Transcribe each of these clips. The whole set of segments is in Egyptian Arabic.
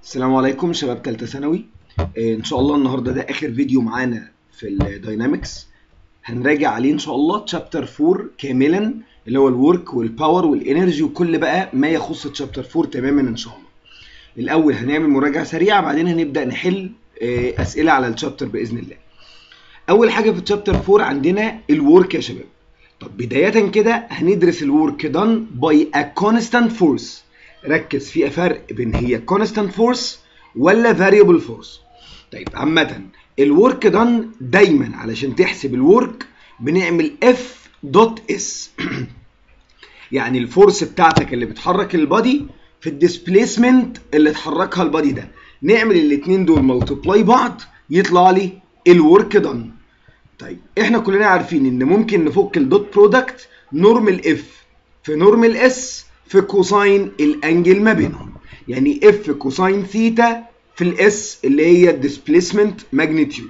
السلام عليكم شباب تالتة ثانوي آه، ان شاء الله النهارده ده اخر فيديو معانا في الداينامكس هنراجع عليه ان شاء الله تشابتر 4 كاملا اللي هو الورك والباور والانرجي وكل بقى ما يخص تشابتر 4 تماما ان شاء الله الاول هنعمل مراجعه سريعه بعدين هنبدا نحل آه، اسئله على الشابتر باذن الله اول حاجه في الشابتر 4 عندنا الورك يا شباب طب بدايه كده هندرس الورك دان باي ا كونستانت فورس ركز في فرق بين هي كونستانت فورس ولا فاريبل فورس طيب عامه الورك دان دايما علشان تحسب الورك بنعمل اف دوت اس يعني الفورس بتاعتك اللي بتحرك البادي في الديسبيسمنت اللي اتحركها البادي ده نعمل الاثنين دول ملتبلاي بعض يطلع لي الورك دان طيب احنا كلنا عارفين ان ممكن نفك الدوت برودكت نورمال اف في نورمال اس في كوساين الانجل ما بينهم يعني اف كوساين ثيتا في الاس اللي هي الديسبيسمنت ماجنتيود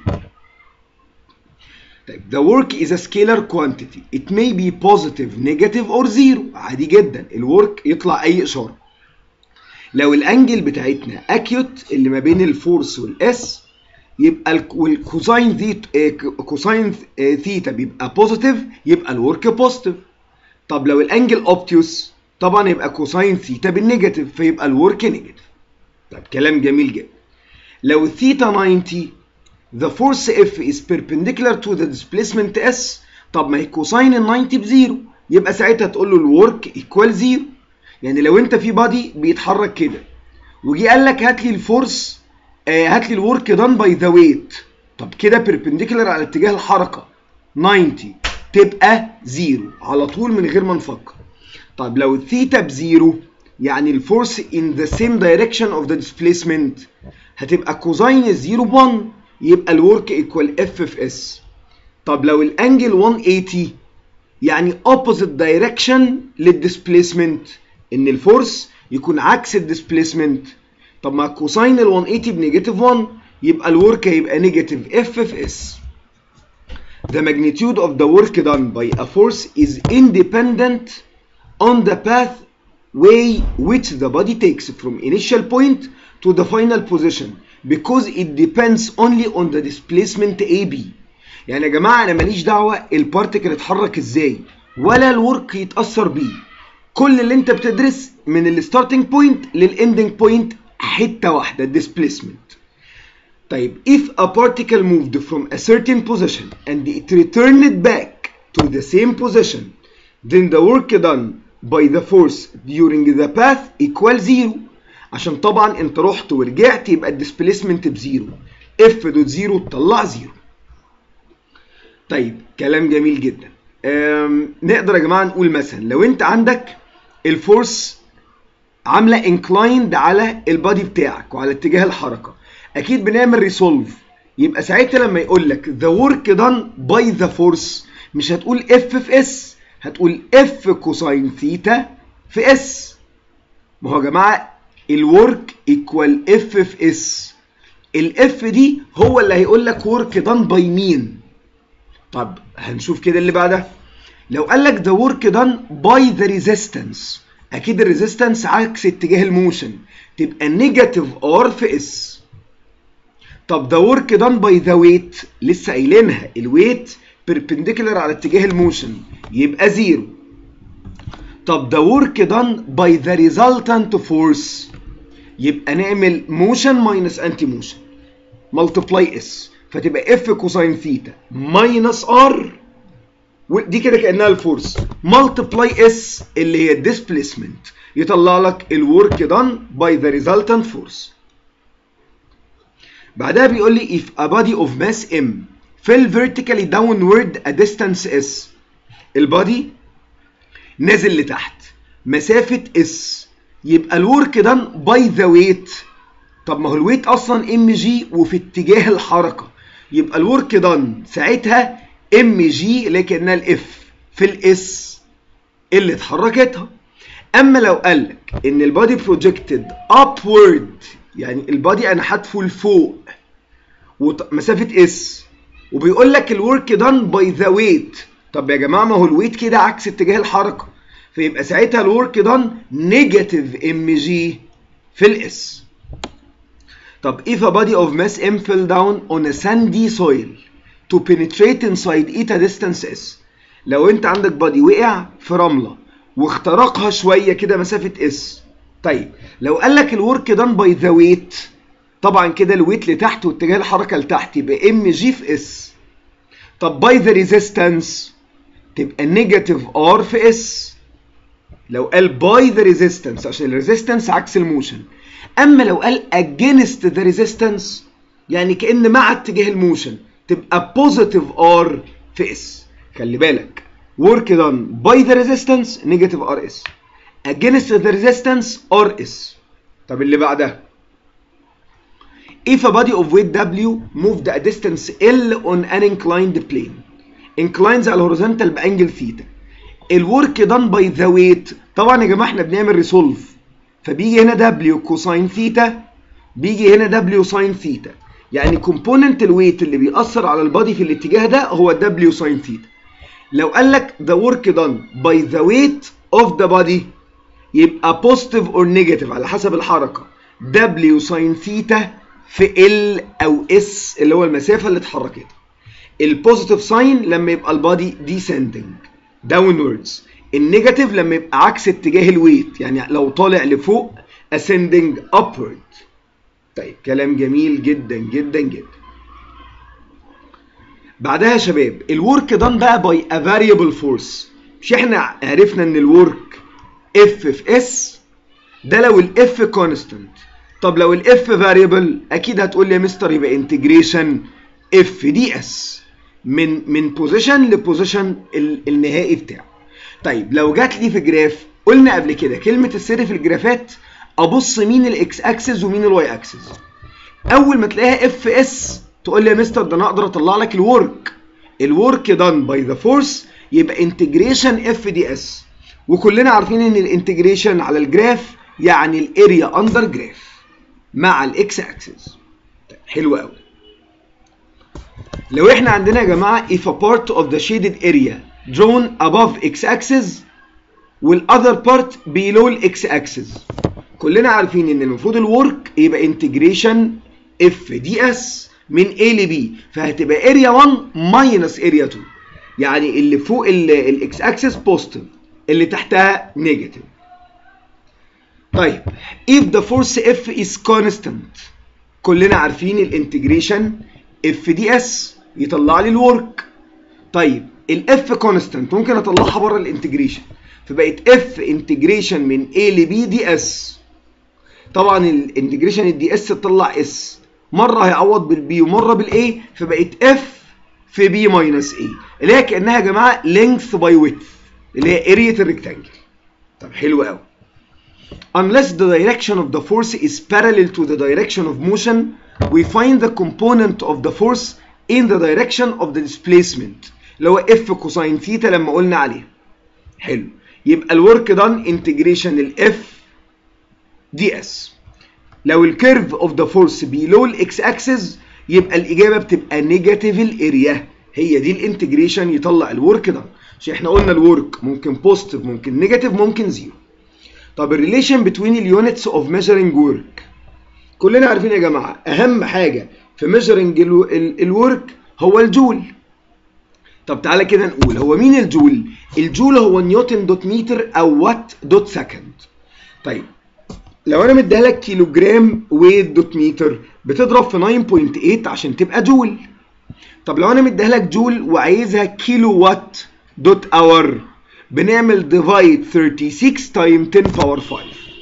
طيب the work is a scalar quantity it may be positive negative or zero عادي جدا الورك يطلع اي اشاره لو الانجل بتاعتنا اكيوت اللي ما بين الفورس والاس يبقى الكوساين ثيتا كوساين ثيتا بيبقى بوزيتيف يبقى الورك بوزيتيف طب لو الانجل اوبتيوس طبعا يبقى كوساين ثيتا بالنيجاتيف فيبقى الورك نيجاتيف طب كلام جميل جدا لو ثيتا 90 the force F is perpendicular to the displacement S طب ما هي كوساين ال 90 بزيرو يبقى ساعتها تقول له الورك ايكوال زيرو يعني لو انت في بادي بيتحرك كده وجي قال لك هات لي الفورس آه هات لي الورك دان باي ذا ويت طب كده بيربنديكولار على اتجاه الحركه 90 تبقى زيرو على طول من غير ما نفكر طب لو الثيتا بزيرو يعني الفورس in the same direction of the displacement هتبقى كوزاين الزيرو ب 1 يبقى الورك ايكوال اف في اس طب لو الانجل 180 يعني opposite direction للديسبيسمنت ان الفورس يكون عكس الديسبيسمنت طب مع كوساين ال 180 بنيجاتيف 1 يبقى الورك هيبقى نيجاتيف اف في اس The magnitude of the work done by a force is independent on the path way which the body takes from initial point to the final position because it depends only on the displacement AB يعني يا جماعة أنا ماليش دعوة البارتكل اتحرك ازاي ولا الورك يتأثر بيه كل اللي انت بتدرس من الستارتنج بوينت للاندنج بوينت حتة واحدة الديسبيسمنت طيب if a particle moved from a certain position and it returned back to the same position then the work done by the force during the path equal zero عشان طبعا انت رحت ورجعت يبقى الديسبيسمنت بزيرو اف دوت زيرو تطلع زيرو طيب كلام جميل جدا نقدر يا جماعه نقول مثلا لو انت عندك الفورس عامله انكلايند على البادي بتاعك وعلى اتجاه الحركه اكيد بنعمل ريسولف يبقى ساعتها لما يقول لك the work done by the force مش هتقول اف في اس هتقول اف كوساين ثيتا في اس ما هو يا جماعه الورك ايكوال اف في اس الاف دي هو اللي هيقول لك ورك دان باي مين طب هنشوف كده اللي بعدها لو قال لك the work done by the resistance اكيد الريزيستنس عكس اتجاه الموشن تبقى نيجاتيف ار في اس طب the work done by the weight لسه قايلينها الويت perpendicular على اتجاه الموشن يبقى زيرو طب the work done by the resultant force يبقى نعمل موشن ماينس انتي موشن ملتبلاي اس فتبقى اف كوساين ثيتا ماينس ار دي كده كانها الفورس ملتبلاي اس اللي هي الديسبيسمنت يطلع لك الورك دان باي ذا ريزلتنت فورس بعدها بيقول لي if a body of mass m fell vertically downward a distance s البادي نازل لتحت مسافة اس يبقى الورك دان باي ذا ويت طب ما هو الويت اصلا ام جي وفي اتجاه الحركة يبقى الورك دان ساعتها ام جي اللي كانها الاف في الاس اللي اتحركتها اما لو قال لك ان البادي بروجكتد ابورد يعني البادي انا حاتفه لفوق ومسافه اس وبيقول لك الورك دان باي ذا ويت طب يا جماعه ما هو الويت كده عكس اتجاه الحركه فيبقى ساعتها الورك دان نيجاتيف ام جي في الاس طب if a body of mass m fell down on a sandy soil to penetrate inside it a distance s لو انت عندك بادي وقع في رمله واخترقها شويه كده مسافه اس طيب لو قال لك الورك دان باي ذا ويت طبعا كده الويت لتحت واتجاه الحركه لتحت يبقى ام جي في اس طب باي ذا ريزيستنس تبقى نيجاتيف ار في اس لو قال باي ذا ريزيستنس عشان الريزيستنس عكس الموشن اما لو قال against ذا ريزيستنس يعني كان مع اتجاه الموشن تبقى بوزيتيف ار في اس خلي بالك work done by the resistance negative rs against the resistance rs طب اللي بعدها if a body of weight w moved a distance l on an inclined plane inclines على الهوريزونتال بانجل ثيتا الورك دان باي ذا ويت طبعا يا جماعه احنا بنعمل ريسولف فبيجي هنا دبليو كوساين ثيتا بيجي هنا دبليو ساين ثيتا يعني كومبوننت الويت اللي بيأثر على البادي في الاتجاه ده هو دبليو ساين ثيتا لو قال لك the work done by the weight of the body يبقى positive or negative على حسب الحركة W sin ثيتا في L أو S اللي هو المسافة اللي اتحركت البوزيتيف ساين لما يبقى البادي descending downwards النيجاتيف لما يبقى عكس اتجاه الويت يعني لو طالع لفوق ascending upward طيب كلام جميل جدا جدا جدا بعدها يا شباب الورك دان بقى باي ا فاريبل فورس مش احنا عرفنا ان الورك اف في اس ده لو الاف كونستنت طب لو الاف فاريبل اكيد هتقول لي يا مستر يبقى انتجريشن اف دي اس من من بوزيشن لبوزيشن النهائي بتاعه طيب لو جات لي في جراف قلنا قبل كده كلمه السر في الجرافات ابص مين الاكس اكسس ومين الواي اكسس اول ما تلاقيها اف اس تقول لي يا مستر ده انا اقدر اطلع لك الورك الورك دان باي ذا فورس يبقى انتجريشن اف دي اس وكلنا عارفين ان الانتجريشن على الجراف يعني الاريا اندر جراف مع الاكس اكسس حلو قوي لو احنا عندنا يا جماعه if a part of the shaded area drawn above x axis والother part below الاكس اكسس كلنا عارفين ان المفروض الورك يبقى انتجريشن اف دي اس من A ل B فهتبقى اريا 1 ماينس اريا 2 يعني اللي فوق الاكس اكسس بوزيتيف اللي تحتها نيجاتيف طيب if the force F is constant كلنا عارفين الانتجريشن اف دي اس يطلع لي الورك طيب الاف كونستانت ممكن اطلعها بره الانتجريشن فبقت اف انتجريشن من A ل B دي اس طبعا الانتجريشن الدي اس تطلع اس مره هيعوض بالبي ومره بالاي فبقت اف في بي ماينس اي اللي هي كانها يا جماعه لينث باي ويدث اللي هي اريا الريكتانجل طب حلو قوي unless the direction of the force is parallel to the direction of motion we find the component of the force in the direction of the displacement اللي هو اف كوساين ثيتا لما قلنا عليه حلو يبقى الورك دان انتجريشن الاف دي اس لو الكيرف اوف ذا فورس بيلو الاكس اكسس يبقى الاجابه بتبقى نيجاتيف الاريا هي دي الانتجريشن يطلع الورك ده عشان احنا قلنا الورك ممكن بوزيتيف ممكن نيجاتيف ممكن زيرو طب الريليشن بتوين اليونتس اوف ميجرنج ورك كلنا عارفين يا جماعه اهم حاجه في ميجرنج الورك هو الجول طب تعالى كده نقول هو مين الجول الجول هو نيوتن دوت متر او وات دوت سكند طيب لو انا مديها لك كيلو جرام ويت دوت متر بتضرب في 9.8 عشان تبقى جول طب لو انا مديها لك جول وعايزها كيلو وات دوت اور بنعمل ديفايد 36 تايم 10 باور 5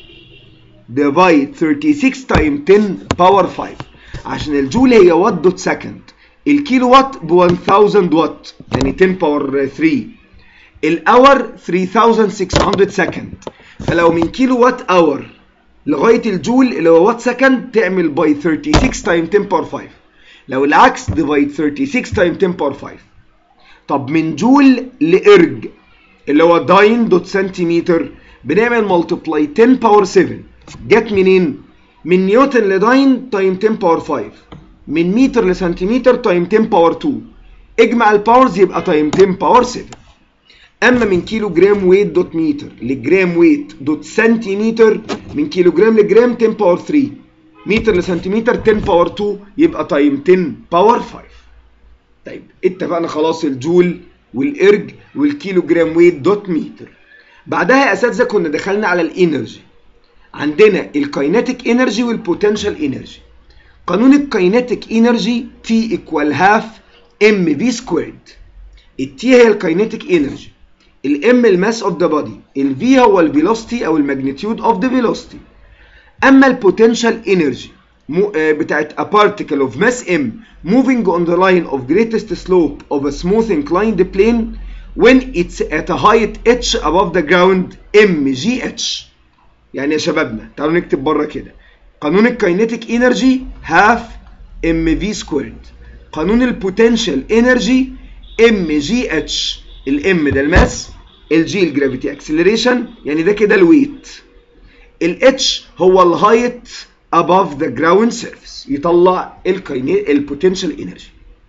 ديفايد 36 تايم 10 باور 5 عشان الجول هي وات دوت سكند الكيلو وات ب 1000 وات يعني 10 باور 3 الاور 3600 سكند فلو من كيلو وات اور لغايه الجول اللي هو وات سكند تعمل باي 36 تايم 10 باور 5 لو العكس ديفايد 36 تايم 10 باور 5 طب من جول لارج اللي هو داين دوت سنتيمتر بنعمل ملتبلاي 10 باور 7 جت منين؟ من نيوتن لداين تايم 10 باور 5 من متر لسنتيمتر تايم 10 باور 2 اجمع الباورز يبقى تايم 10 باور 7 اما من كيلو جرام ويت دوت متر لجرام ويت دوت سنتيمتر من كيلو جرام لجرام 10 باور 3 متر لسنتيمتر 10 باور 2 يبقى تايم 10 باور 5 طيب اتفقنا خلاص الجول والارج والكيلو جرام ويت دوت متر بعدها يا اساتذه كنا دخلنا على الانرجي عندنا الكايناتيك انرجي والبوتنشال انرجي قانون الكايناتيك انرجي T equal half ام في سكويرد التي هي الكايناتيك انرجي الام الماس اوف ذا بودي الفي هو الفيلوسيتي او الماجنتيود اوف ذا فيلوسيتي اما البوتنشال انرجي بتاعت a particle of mass m moving on the line of greatest slope of a smooth inclined plane when it's at a height h above the ground mgh يعني يا شبابنا تعالوا نكتب بره كده قانون الكاينيتيك انرجي هاف ام في سكويرد قانون البوتنشال انرجي ام جي اتش الام ده الماس الجي الجرافيتي اكسلريشن يعني ده كده الويت الاتش هو الهايت above the ground surface يطلع البوتنشال انرجي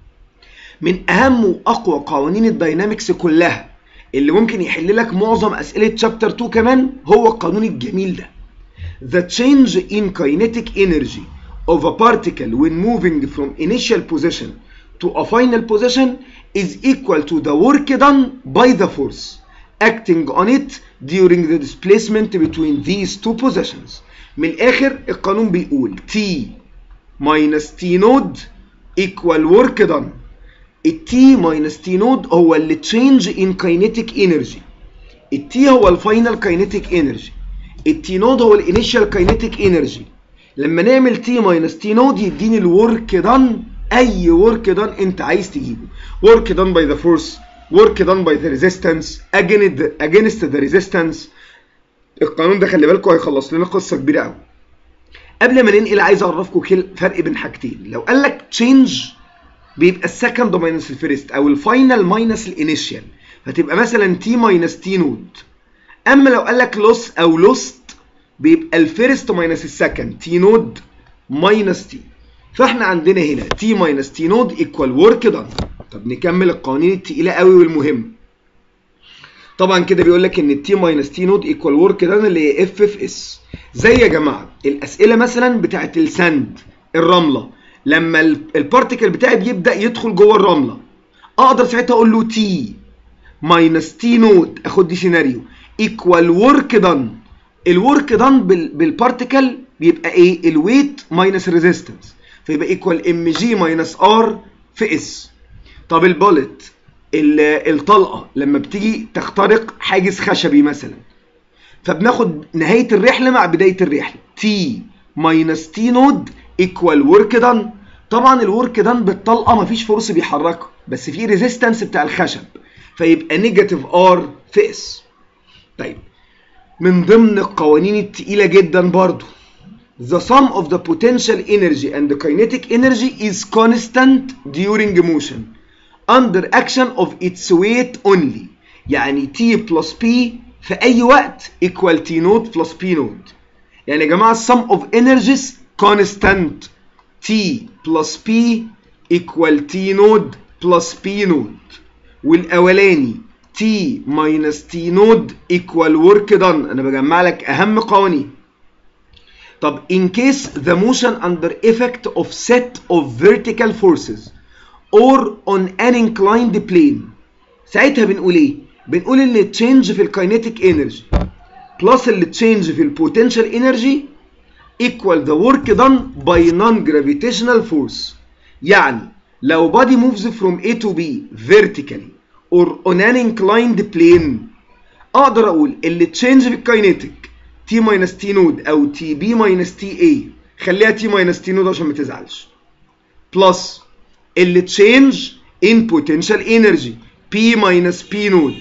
من اهم واقوى قوانين الداينامكس كلها اللي ممكن يحل لك معظم اسئله شابتر 2 كمان هو القانون الجميل ده The change in kinetic energy of a particle when moving from initial position to a final position is equal to the work done by the force acting on it during the displacement between these two positions. من الآخر القانون بيقول T minus T node equal work done. ال T minus T node هو اللي change in kinetic energy. ال T هو الفاينل kinetic energy. ال T node هو الانيشال kinetic energy. لما نعمل T minus T node يديني الورك دان اي ورك دان انت عايز تجيبه work done by the force work done by the resistance against the, against the resistance القانون ده خلي بالكم هيخلص لنا قصه كبيره قوي قبل ما ننقل عايز اعرفكم فرق بين حاجتين لو قال لك تشينج بيبقى السكند ماينس الفيرست او الفاينل ماينس الانيشال فتبقى مثلا تي ماينس تي نود اما لو قال لك لوس او لوست بيبقى الفيرست ماينس السكند تي نود ماينس تي فاحنا عندنا هنا تي ماينس تي نود ايكوال ورك دان طب نكمل القوانين التقيله قوي والمهمه طبعا كده بيقول لك ان التي ماينس تي نود ايكوال ورك دان اللي هي اف اف اس زي يا جماعه الاسئله مثلا بتاعت الساند الرمله لما البارتيكل بتاعي بيبدا يدخل جوه الرمله اقدر ساعتها اقول له تي ماينس تي نود اخد دي سيناريو ايكوال ورك دان الورك دان بالبارتيكل بيبقى ايه الويت ماينس ريزيستنس فيبقى ايكوال ام جي ماينس ار في اس طب البولت الطلقه لما بتيجي تخترق حاجز خشبي مثلا فبناخد نهايه الرحله مع بدايه الرحله تي ماينس تي نود ايكوال ورك دان طبعا الورك دان بالطلقه مفيش فورس بيحركه بس في ريزيستنس بتاع الخشب فيبقى نيجاتيف ار في اس طيب من ضمن القوانين التقيله جدا برضو The sum of the potential energy and the kinetic energy is constant during motion under action of its weight only يعني T plus P في أي وقت equal T node plus P node يعني يا جماعة sum of energies constant T plus P equal T node plus P node والأولاني T minus T node equal work done أنا بجمع لك أهم قوانين طب in case the motion under effect of set of vertical forces or on an inclined plane ساعتها بنقول ايه بنقول ان التشينج في الكاينيتيك انرجي بلس التشينج في البوتنشال انرجي equal the work done by non-gravitational force يعني لو body moves from A to B vertically or on an inclined plane اقدر اقول اللي تشينج في الكاينيتيك T minus T نود او TB minus TA خليها T minus T نود عشان ما تزعلش بلس اللي تشينج in potential energy P minus P نود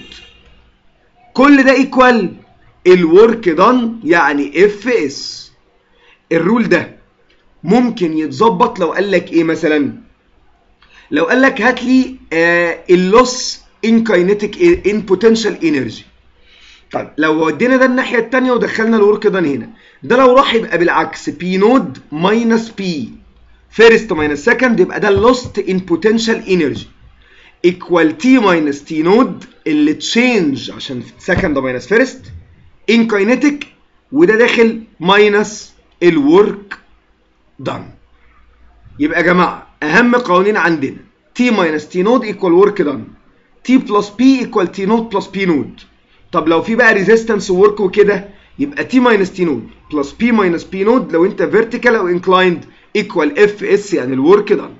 كل ده ايكوال الورك دان يعني اف اس الرول ده ممكن يتظبط لو قال لك ايه مثلا لو قال لك هات لي آه اللوس ان كاينيتيك ان بوتنشال انرجي طيب لو ودينا ده الناحيه الثانيه ودخلنا الورك دان هنا ده لو راح يبقى بالعكس بي نود ماينس بي فيرست ماينس سكند يبقى ده اللوست ان بوتنشال انرجي ايكوال تي ماينس تي نود اللي تشينج عشان سكند ماينس فيرست ان كاينيتيك وده داخل ماينس الورك done يبقى يا جماعه اهم قوانين عندنا T minus T node equal work done T plus P equal T node plus P node طب لو في بقى resistance وورك وكده يبقى T minus T node plus P minus P node لو انت vertical او inclined equal Fs يعني الورك done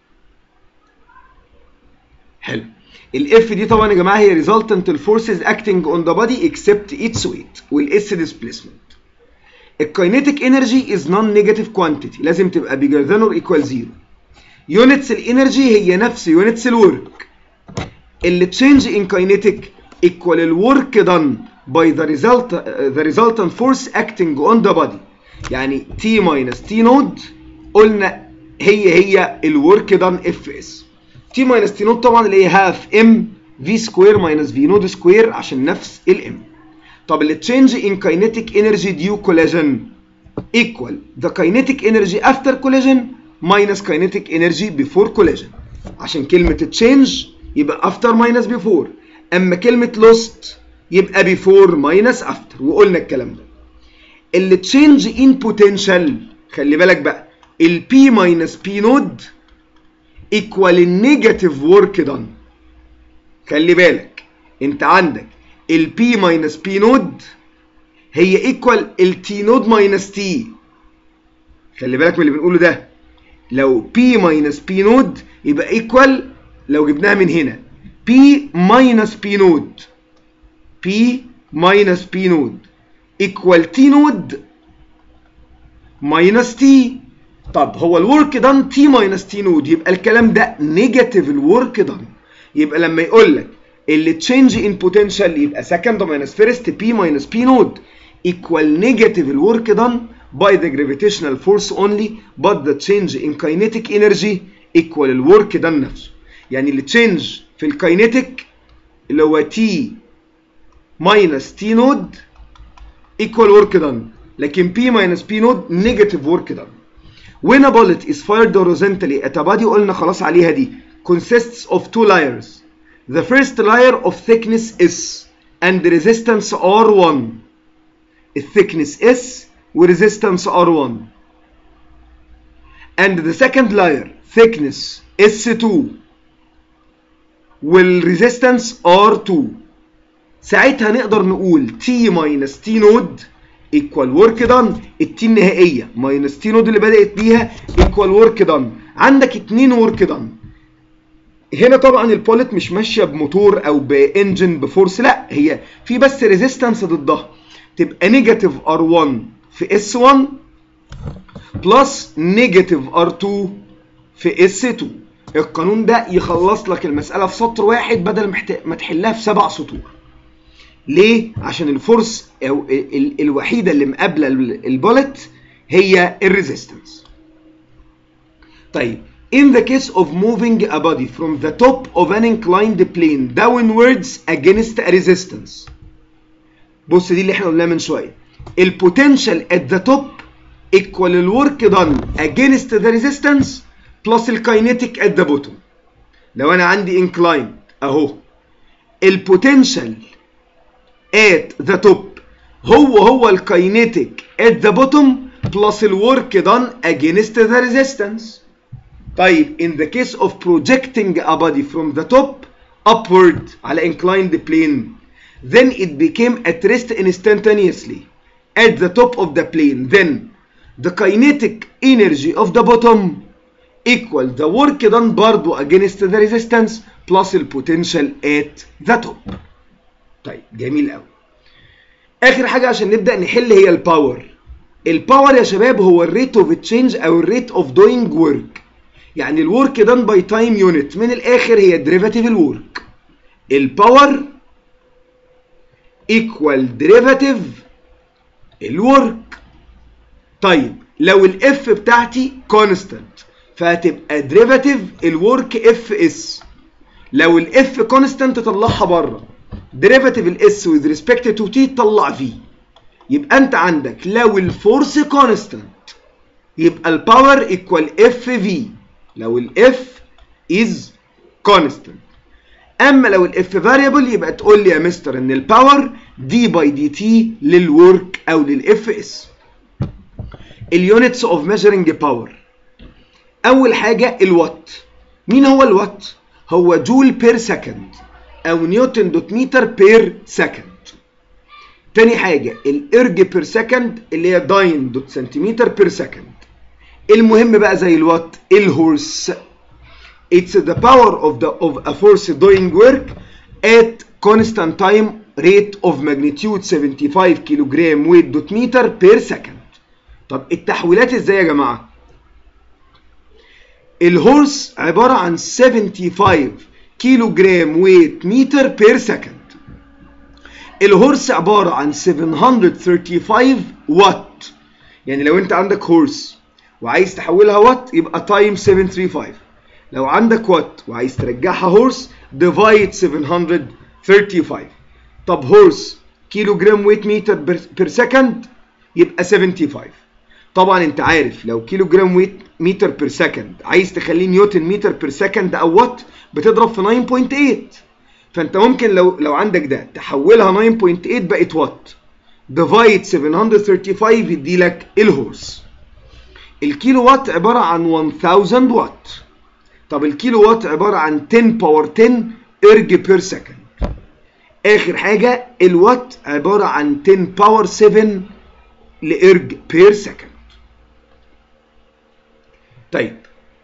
حلو الاف دي طبعا يا جماعه هي resultant الفورسز acting on the body except its weight والاس displacement الكاينيتيك انرجي از نون نيجاتيف كوانتيتي لازم تبقى bigger than or equal زيرو يونتس الانرجي هي نفس يونتس الورك اللي تشينج ان كاينيتيك equal الورك done by the result the resultant force acting on the body يعني T minus T node قلنا هي هي الورك done Fs T minus T node طبعا اللي هي half M V square minus V node square عشان نفس الام طب اللي change in kinetic energy due collision equal the kinetic energy after collision minus kinetic energy before collision عشان كلمة change يبقى after minus before اما كلمة lost يبقى before minus after وقلنا الكلام ده اللي change in potential خلي بالك بقى ال P minus P node equal النيجاتيف work done خلي بالك انت عندك ال P minus P node هي equal ال T node minus T خلي بالك من اللي بنقوله ده لو P minus P node يبقى equal لو جبناها من هنا P minus P node P minus P node equal T node minus T طب هو الورك دان T minus T node يبقى الكلام ده نيجاتيف الورك دان يبقى لما يقول لك اللي تشينج ان بوتنشال يبقى سكند minus first P minus P node equal negative الورك دان by the gravitational force only but the change in kinetic energy equal الورك دان نفسه يعني اللي تشينج في الكاينيتيك اللي هو T minus T node equal work done لكن P minus P node negative work done when a bullet is fired horizontally at a body قلنا خلاص عليها دي consists of two layers the first layer of thickness S and resistance R1 الثيكنس S وريزيستنس R1 and the second layer thickness S2 والريزيستنس R2 ساعتها نقدر نقول T minus T node equal work done التي النهائية minus T node اللي بدأت بيها equal work done عندك اتنين work done هنا طبعا البوليت مش ماشية بموتور او بانجن بفورس لا هي في بس ريزيستنس ضدها تبقى نيجاتيف R1 في S1 بلس نيجاتيف R2 في S2 القانون ده يخلص لك المسألة في سطر واحد بدل محت... ما تحلها في سبع سطور ليه؟ عشان الفورس أو ال... الوحيدة اللي مقابلة البولت هي الريزيستنس طيب in the case of moving a body from the top of an inclined plane downwards against a resistance بص دي اللي احنا قلناها من شوية البوتنشال at the top equal الورك done against the resistance plus الكاينيتيك at the bottom لو انا عندي inclined اهو البوتنشال at the top هو هو الكاينيتيك at the bottom plus الورك done against the resistance طيب in the case of projecting a body from the top upward على inclined plane then it became at rest instantaneously at the top of the plane then the kinetic energy of the bottom equal the work done برضو against the resistance plus the potential at the top طيب جميل قوي اخر حاجه عشان نبدا نحل هي الباور الباور يا شباب هو الريت اوف تشينج او الريت اوف دوينج ورك يعني الورك دان باي تايم يونت من الاخر هي ديريفاتيف الورك الباور ايكوال ديريفاتيف الورك طيب لو الاف بتاعتي كونستانت فهتبقى ديريفاتيف الورك اف اس لو الاف كونستانت طلعها بره ديريفاتيف الاس with respect to t تطلع في يبقى انت عندك لو الفورس كونستانت يبقى الباور ايكوال اف في لو الاف از كونستانت اما لو الاف فاريبل يبقى تقول لي يا مستر ان الباور دي باي دي تي للورك او للاف اس اليونتس اوف ميجرنج باور اول حاجه الوات مين هو الوات هو جول بير سكند او نيوتن دوت متر بير سكند تاني حاجه الارج بير سكند اللي هي داين دوت سنتيمتر بير سكند المهم بقى زي الوات الهورس it's the power of the of a force doing work at constant time rate of magnitude 75 كيلوغرام weight دوت متر بير سكند طب التحويلات ازاي يا جماعه الهورس عباره عن 75 كيلو جرام ويت متر بير سكند الهورس عباره عن 735 وات يعني لو انت عندك هورس وعايز تحولها وات يبقى تايم 735 لو عندك وات وعايز ترجعها هورس ديفايد 735 طب هورس كيلو جرام ويت متر بير سكند يبقى 75 طبعا انت عارف لو كيلو جرام ويت متر بير سكند عايز تخليه نيوتن متر بير سكند او وات بتضرب في 9.8 فانت ممكن لو لو عندك ده تحولها 9.8 بقت وات ديفايد 735 يدي لك الهورس الكيلو وات عباره عن 1000 وات طب الكيلو وات عباره عن 10 باور 10 ارج بير سكند اخر حاجه الوات عباره عن 10 باور 7 لارج بير سكند طيب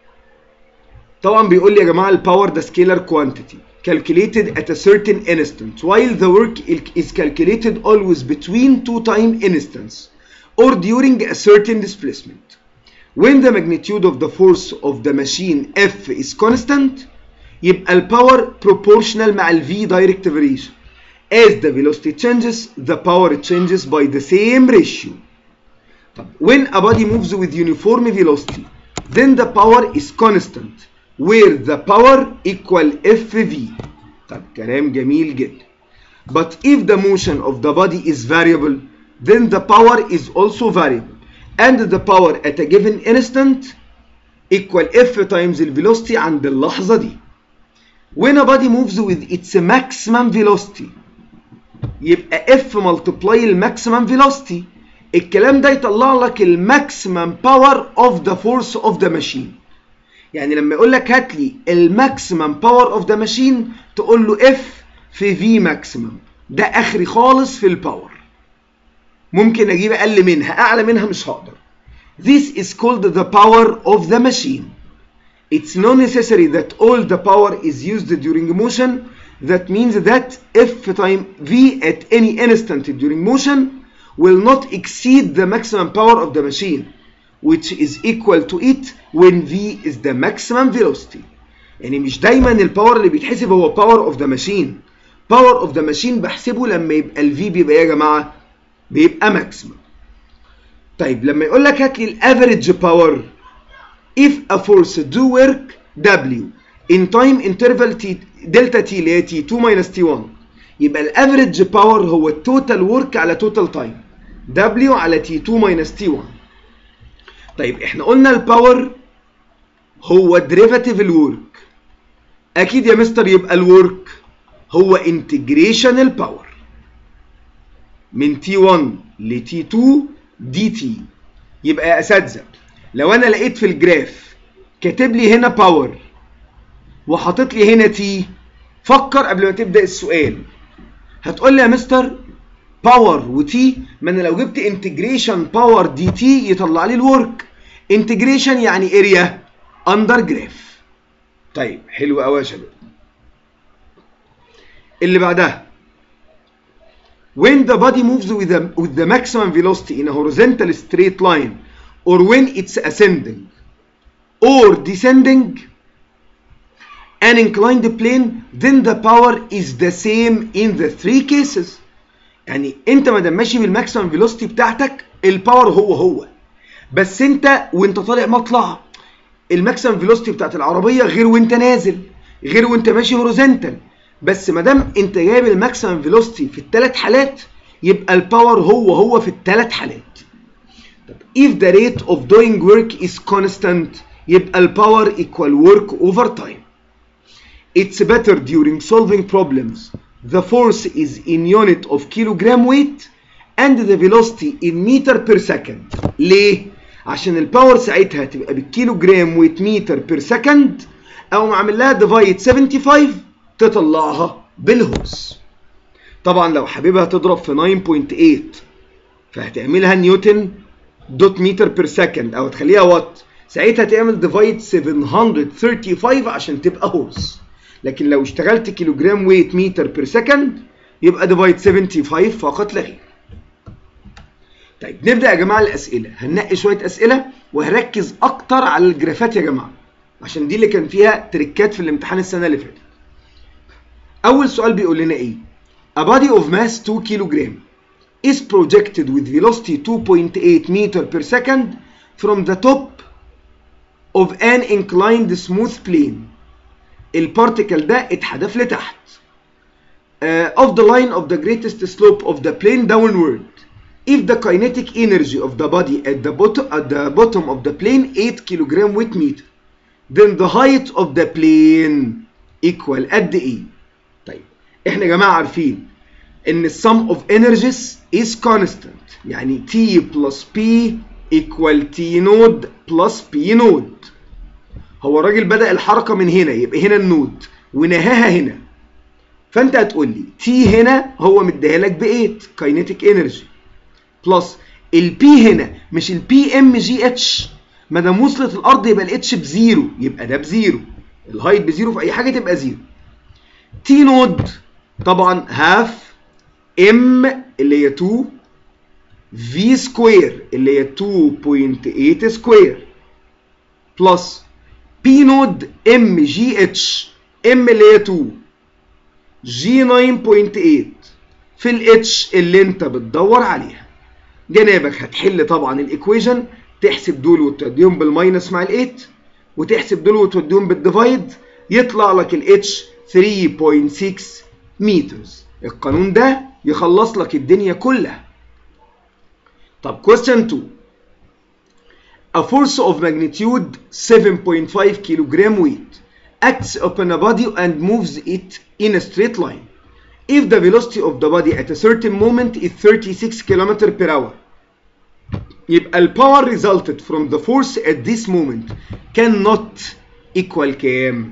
طبعا بيقول لي يا جماعه الباور ده سكيلر كوانتيتي calculated at a certain instant while the work is calculated always between two time instants or during a certain displacement when the magnitude of the force of the machine F is constant يبقى الباور proportional مع ال V direct variation as the velocity changes the power changes by the same ratio طب when a body moves with uniform velocity then the power is constant where the power equal FV طب كلام جميل جدا but if the motion of the body is variable then the power is also variable and the power at a given instant equal F times the velocity عند اللحظة دي when a body moves with its maximum velocity يبقى F multiply الماكسيمم velocity الكلام ده يطلع لك الماكسيمم باور اوف ذا فورس اوف ذا ماشين يعني لما يقول لك هات لي الماكسيمم باور اوف ذا ماشين تقول له اف في في ماكسيمم ده اخري خالص في الباور ممكن اجيب اقل منها اعلى منها مش هقدر This is called the power of the machine. It's not necessary that all the power is used during motion. That means that F time V at any instant during motion will not exceed the maximum power of the machine which is equal to it when V is the maximum velocity يعني مش دايما الباور اللي بيتحسب هو power of the machine power of the machine بحسبه لما يبقى ال V بيبقى ايه يا جماعة بيبقى maximum طيب لما يقول لك هات لي الافريج باور if a force do work W in time interval T دلتا T اللي هي T2 minus T1 يبقى الافريج باور هو التوتال ورك على توتال تايم W على T2 minus T1 طيب احنا قلنا الباور هو ديريفاتيف الورك اكيد يا مستر يبقى الورك هو انتجريشن الباور من T1 ل T2 DT يبقى يا اساتذه لو انا لقيت في الجراف كاتب لي هنا باور وحاطط لي هنا تي فكر قبل ما تبدا السؤال هتقول لي يا مستر باور وتي ما انا لو جبت انتجريشن باور دي تي يطلع لي الورك انتجريشن يعني اريا اندر جراف طيب حلو قوي يا شباب اللي بعدها when the body moves with the, with the maximum velocity in a horizontal straight line or when it's ascending or descending an inclined plane then the power is the same in the three cases يعني انت ما دام ماشي بالماكسيمم فيلوسيتي بتاعتك الباور هو هو بس انت وانت طالع مطلع الماكسيمم فيلوسيتي بتاعت العربيه غير وانت نازل غير وانت ماشي هوريزونتال بس ما دام انت جايب الماكسيمم فيلوسيتي في الثلاث حالات يبقى الباور هو هو في الثلاث حالات طب if the rate of doing work is constant يبقى الباور equal work over time it's better during solving problems the force is in unit of kilogram weight and the velocity in meter per second ليه عشان الباور ساعتها تبقى بالكيلو جرام ويت متر بير سكند او معمل لها ديفايد 75 تطلعها بالهوس طبعا لو حاببها تضرب في 9.8 فهتعملها نيوتن دوت متر بير سكند او تخليها وات ساعتها تعمل ديفايد 735 عشان تبقى هورس لكن لو اشتغلت كيلو جرام ويت متر بير سكند يبقى ديفايد 75 فقط لا غير طيب نبدا يا جماعه الاسئله هننقي شويه اسئله وهركز اكتر على الجرافات يا جماعه عشان دي اللي كان فيها تريكات في الامتحان السنه اللي فاتت اول سؤال بيقول لنا ايه A body of mass 2 kilogram is projected with velocity 2.8 meter per second from the top of an inclined smooth plane. البارتيكل ده اتحدف لتحت. Uh, of the line of the greatest slope of the plane downward. If the kinetic energy of the body at the bottom at the bottom of the plane 8 kilogram weight meter, then the height of the plane equal قد ايه؟ طيب احنا يا جماعه عارفين ان السم اوف انرجيز is constant يعني T plus P equal T node plus P node هو الراجل بدأ الحركة من هنا يبقى هنا النود ونهاها هنا فانت هتقول لي T هنا هو مديها لك ب 8 kinetic energy بلس البي هنا مش البي ام جي اتش ما دام وصلت الارض يبقى الاتش بزيرو يبقى ده بزيرو الهايت بزيرو في اي حاجه تبقى زيرو تي نود طبعا هاف ام اللي هي 2 في سكوير اللي هي 2.8 سكوير بلس بي نود ام جي اتش ام اللي هي 2 جي 9.8 في الاتش اللي انت بتدور عليها جنابك هتحل طبعا الايكويجن تحسب دول وتوديهم بالماينس مع ال 8 وتحسب دول وتوديهم بالديفايد يطلع لك الاتش 3.6 مترز القانون ده يخلص لك الدنيا كلها طب question 2 A force of magnitude 7.5 kilogram weight acts upon a body and moves it in a straight line. If the velocity of the body at a certain moment is 36 km per hour, يبقى الباور resulted from the force at this moment cannot equal كام؟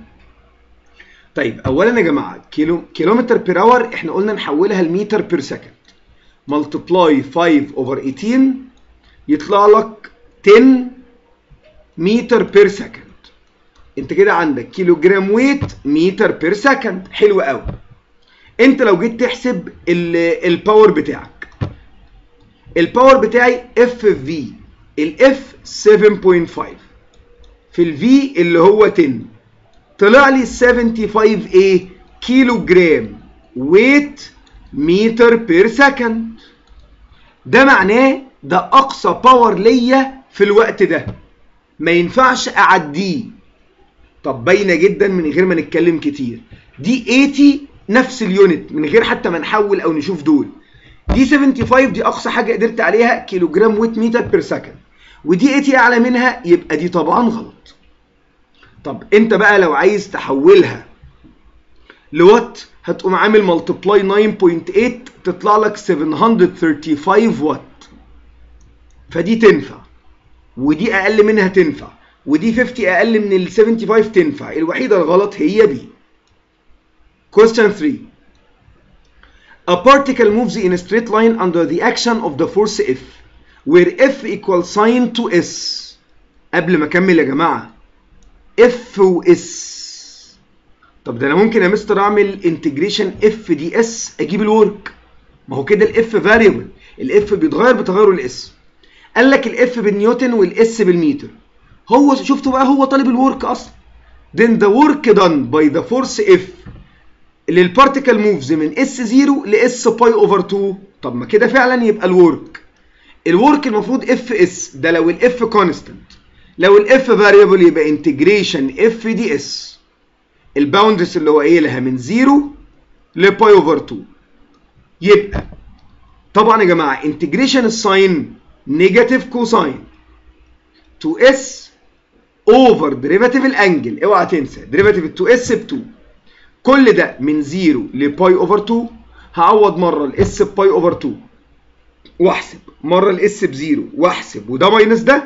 طيب اولا يا جماعه كيلو كيلومتر بير اور احنا قلنا نحولها لمتر بير سكند ملتبلاي 5 اوفر 18 يطلع لك 10 متر بير سكند انت كده عندك كيلو جرام ويت متر بير سكند حلو قوي انت لو جيت تحسب الباور بتاعك الباور بتاعي اف في الاف 7.5 في الفي اللي هو 10 طلع لي 75 ايه كيلو جرام ويت متر بير سكند ده معناه ده اقصى باور ليا في الوقت ده ما ينفعش اعديه طب باينه جدا من غير ما نتكلم كتير دي 80 نفس اليونت من غير حتى ما نحول او نشوف دول دي 75 دي اقصى حاجه قدرت عليها كيلو جرام ويت متر بير سكند ودي 80 اعلى منها يبقى دي طبعا غلط طب انت بقى لو عايز تحولها لوات هتقوم عامل ملتبلاي 9.8 تطلع لك 735 وات فدي تنفع ودي اقل منها تنفع ودي 50 اقل من ال 75 تنفع الوحيده الغلط هي بي question 3 A particle moves in a straight line under the action of the force F where F equals sine to S قبل ما اكمل يا جماعه F و S طب ده انا ممكن يا مستر اعمل انتجريشن اف دي اس اجيب الورك ما هو كده الاف فاريبل الاف بيتغير بتغير الاس قال لك الاف بالنيوتن والاس بالمتر هو شفتوا بقى هو طالب الورك اصلا then the work done by the force F اللي البارتيكل موفز من اس 0 لاس باي اوفر 2 طب ما كده فعلا يبقى الورك الورك المفروض اف اس ده لو الاف كونستانت لو الاف فاريبل يبقى انتجريشن اف دي اس الباوندرز اللي هو قايلها من 0 لباي اوفر 2 يبقى طبعا يا جماعه انتجريشن الساين نيجاتيف كوساين 2 اس اوفر ديريفاتيف الانجل اوعى تنسى ديريفاتيف 2 اس ب 2 كل ده من 0 لباي اوفر 2 هعوض مره الاس بباي اوفر 2 واحسب مره الاس بزيرو واحسب وده ماينس ده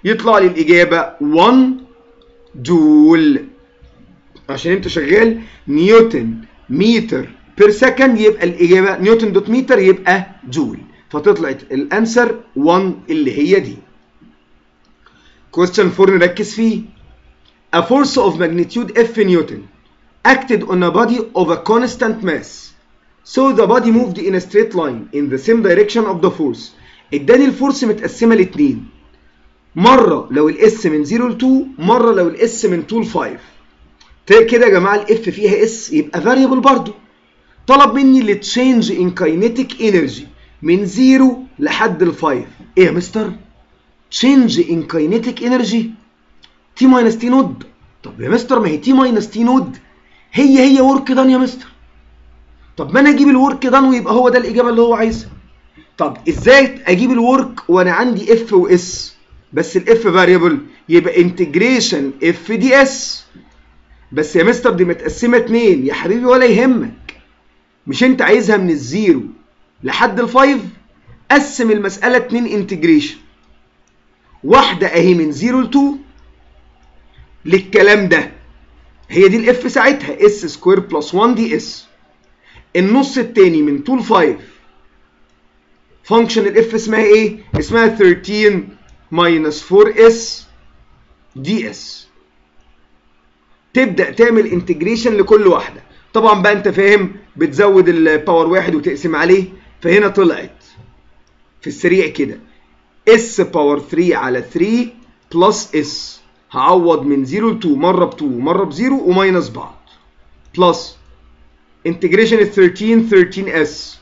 يطلع لي الاجابه 1 جول عشان انت شغال نيوتن متر بير سكند يبقى الاجابه نيوتن دوت متر يبقى جول فطلعت الانسر 1 اللي هي دي question 4 نركز فيه a force of magnitude F Newton acted on a body of a constant mass so the body moved in a straight line in the same direction of the force اداني الفورس متقسمه لاتنين مره لو الاس من 0 ل 2 مره لو الاس من 2 ل 5 كده يا جماعه الاف فيها اس يبقى فاريبل برضو طلب مني التشينج ان كاينيتيك انرجي من 0 لحد ال 5 ايه يا مستر تشينج ان كاينيتيك انرجي تي ماينس تي نود طب يا مستر ما هي تي ماينس تي نود هي هي ورك دان يا مستر طب ما انا اجيب الورك دان ويبقى هو ده الاجابه اللي هو عايزها طب ازاي اجيب الورك وانا عندي اف واس بس الاف فاريبل يبقى انتجريشن اف دي اس بس يا مستر دي متقسمه اتنين يا حبيبي ولا يهمك مش انت عايزها من الزيرو لحد الفايف قسم المساله اتنين انتجريشن واحده اهي من 0 ل 2 للكلام ده هي دي الاف ساعتها اس سكوير بلس 1 دي اس النص التاني من 2 ل 5 فانكشن الاف اسمها ايه؟ اسمها 13 ماينس 4 اس دي اس تبدا تعمل انتجريشن لكل واحده طبعا بقى انت فاهم بتزود الباور واحد وتقسم عليه فهنا طلعت في السريع كده اس باور 3 على 3 بلس اس هعوض من 0 ل 2 مره ب 2 مره ب 0 وماينس بعض بلس انتجريشن ال 13 13 اس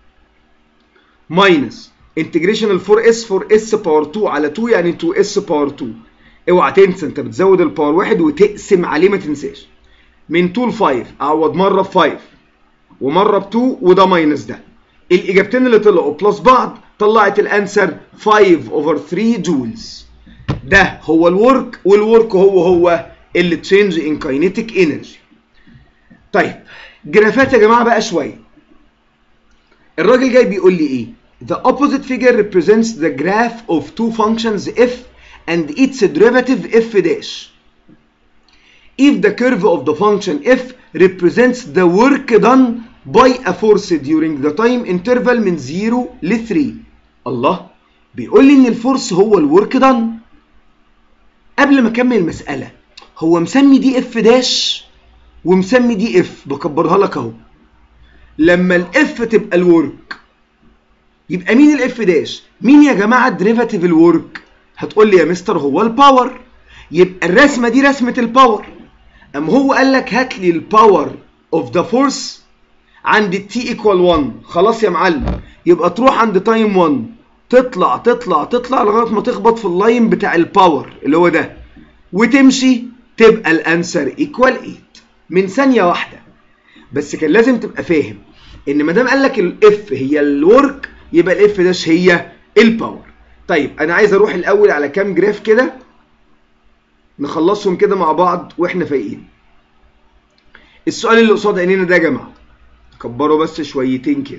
ماينس انتجريشن ال 4 اس 4 اس باور 2 على 2 يعني 2 اس باور 2 اوعى تنسى انت بتزود الباور واحد وتقسم عليه ما تنساش من 2 ل 5 اعوض مره ب 5 ومره ب 2 وده ماينس ده الاجابتين اللي طلعوا بلس بعض طلعت الانسر 5 اوفر 3 جولز ده هو الورك والورك هو هو اللي تشينج ان كاينيتيك انرجي طيب جرافات يا جماعه بقى شويه الراجل جاي بيقول لي ايه the opposite figure represents the graph of two functions f and its derivative f dash if the curve of the function f represents the work done by a force during the time interval من 0 ل 3 الله بيقول لي ان الفورس هو الورك دان قبل ما اكمل المساله هو مسمي دي اف داش ومسمي دي اف بكبرها لك اهو لما الاف تبقى الورك يبقى مين الاف داش مين يا جماعه ديريفاتيف الورك هتقول لي يا مستر هو الباور يبقى الرسمه دي رسمه الباور اما هو قال لك هات لي الباور اوف ذا فورس عند التي ايكوال 1 خلاص يا معلم يبقى تروح عند تايم 1 تطلع تطلع تطلع لغايه ما تخبط في اللاين بتاع الباور اللي هو ده وتمشي تبقى الانسر ايكوال 8 من ثانيه واحده بس كان لازم تبقى فاهم ان ما دام قال لك الاف هي الورك يبقى الاف داش هي الباور طيب انا عايز اروح الاول على كام جراف كده نخلصهم كده مع بعض واحنا فايقين السؤال اللي قصاد عينينا ده يا جماعه كبروا بس شويتين كده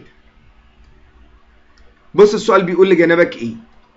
بص السؤال بيقول لجنبك ايه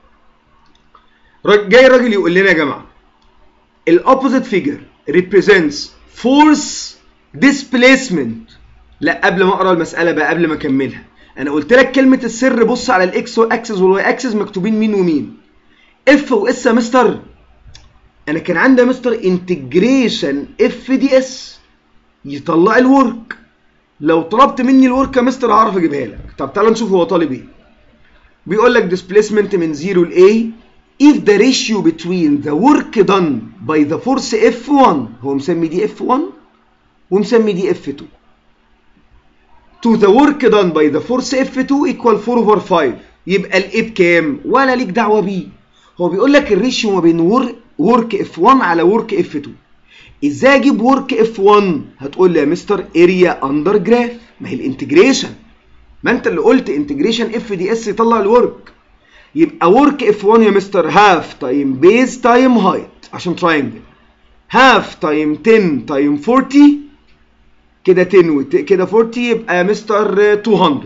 جاي راجل يقول لنا يا جماعه الاوبوزيت فيجر represents force displacement لا قبل ما اقرا المساله بقى قبل ما اكملها انا قلت لك كلمه السر بص على الاكس اكسس والواي اكسس مكتوبين مين ومين اف واس يا مستر انا كان عندي يا مستر انتجريشن اف دي اس يطلع الورك لو طلبت مني الورك يا مستر هعرف اجيبها لك طب تعال نشوف هو طالب ايه بيقول لك displacement من 0 ل A if the ratio between the work done by the force F1 هو مسمي دي F1 ومسمي دي F2 to the work done by the force F2 equal 4 over 5 يبقى ال A بكام؟ ولا ليك دعوة بيه هو بيقول لك الريشيو ما بين work F1 على work F2 ازاي اجيب work F1 هتقول لي يا مستر اريا اندر جراف ما هي الانتجريشن ما انت اللي قلت انتجريشن اف دي اس يطلع الورك يبقى ورك اف 1 يا مستر هاف تايم بيز تايم هايت عشان تراينجل هاف تايم 10 تايم 40 كده 10 وت... كده 40 يبقى يا مستر 200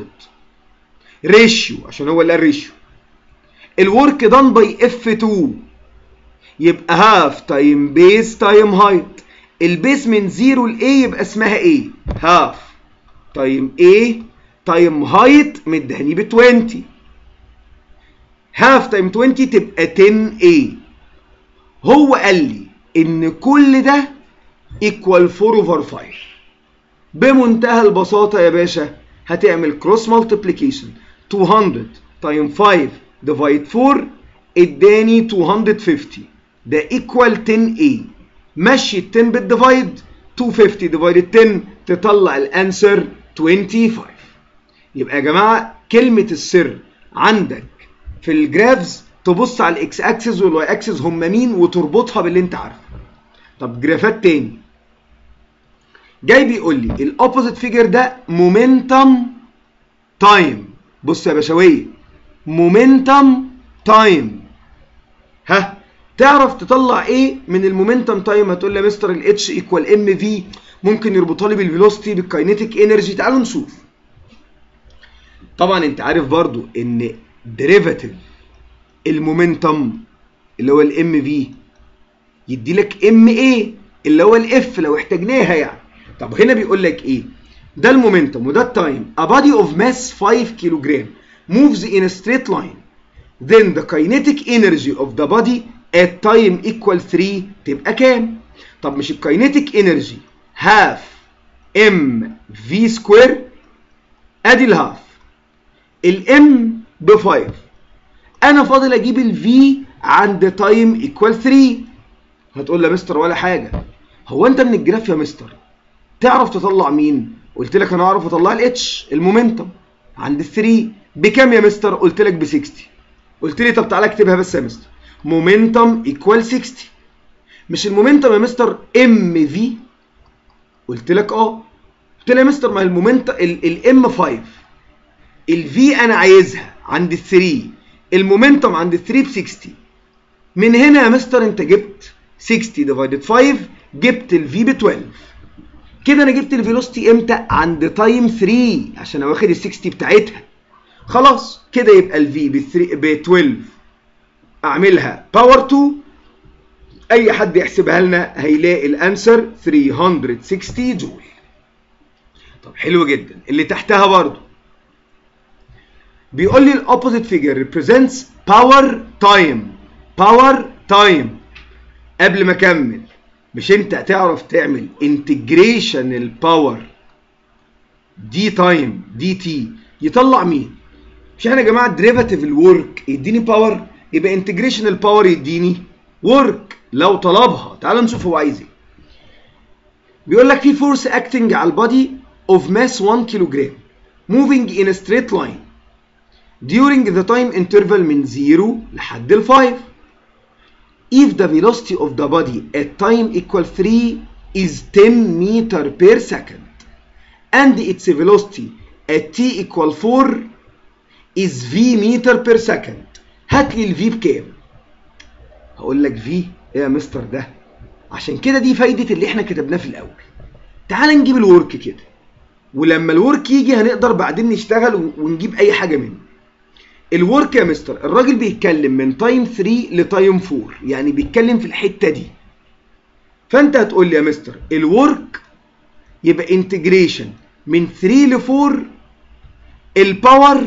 ريشيو عشان هو اللي قال ريشيو الورك دان باي اف 2 يبقى هاف تايم بيس تايم هايت البيس من 0 ل A يبقى اسمها ايه هاف تايم A تايم هايت مدهني ب 20 هاف تايم 20 تبقى 10 A هو قال لي ان كل ده ايكوال 4 اوفر 5 بمنتهى البساطه يا باشا هتعمل كروس مالتيبليكيشن 200 تايم 5 ديفايد 4 اداني 250 ده ايكوال 10 A مشي ال 10 بالديفايد 250 ديفايد 10 تطلع الانسر 25 يبقى يا جماعه كلمه السر عندك في الجرافز تبص على الاكس اكسس والواي اكسس هم مين وتربطها باللي انت عارفه طب جرافات تاني جاي بيقول لي الاوبوزيت فيجر ده مومنتم تايم بص يا باشويه مومنتم تايم ها تعرف تطلع ايه من المومنتم تايم هتقول لي يا مستر الاتش ايكوال ام في ممكن يربطها لي بالفيلوسيتي بالكاينيتيك انرجي تعالوا نشوف طبعا انت عارف برضو ان ديريفاتيف المومنتم اللي هو الام في يدي لك ام ايه اللي هو الاف لو احتاجناها يعني طب هنا بيقول لك ايه ده المومنتم وده التايم a body of mass 5 كيلو جرام moves in a straight line then the kinetic energy of the body at time equal 3 تبقى كام طب مش الكاينيتيك انرجي half m v سكوير ادي الهاف الام ب 5 انا فاضل اجيب الفي عند تايم ايكوال 3 هتقول لي يا مستر ولا حاجه هو انت من الجراف يا مستر تعرف تطلع مين قلت لك انا اعرف اطلع الاتش المومنتم عند 3 بكام يا مستر قلت لك ب 60 قلت لي طب تعالى اكتبها بس يا مستر مومنتم ايكوال 60 مش المومنتم يا مستر ام في قلت لك اه قلت لي يا مستر ما المومنتم الام 5 الفي انا عايزها عند 3 المومنتم عند 3 ب 60 من هنا يا مستر انت جبت 60 ديفايدد 5 جبت الفي ب 12 كده انا جبت الفيلوسيتي امتى عند تايم 3 عشان انا واخد ال 60 بتاعتها خلاص كده يبقى الفي ب 3 ب 12 اعملها باور 2 اي حد يحسبها لنا هيلاقي الانسر 360 جول طب حلو جدا اللي تحتها برضو بيقول لي الاوبوزيت فيجر represents power time power time قبل ما اكمل مش انت هتعرف تعمل انتجريشن الباور دي تايم دي تي يطلع مين مش احنا يا جماعه ديريفاتيف الورك يديني باور يبقى انتجريشن الباور يديني ورك لو طلبها تعال نشوف هو عايز ايه بيقول لك في فورس اكتنج على البادي اوف ماس 1 كيلو جرام moving in a straight line during the time interval من 0 لحد ال 5 if the velocity of the body at time equal 3 is 10 meter per second and its velocity at t equal 4 is v meter per second هات لي الفي بكام هقول لك في ايه يا مستر ده عشان كده دي فايدة اللي احنا كتبناه في الاول تعال نجيب الورك كده ولما الورك يجي هنقدر بعدين نشتغل ونجيب اي حاجة منه الورك يا مستر الراجل بيتكلم من تايم 3 لتايم 4 يعني بيتكلم في الحته دي فانت هتقول لي يا مستر الورك يبقى انتجريشن من 3 ل 4 الباور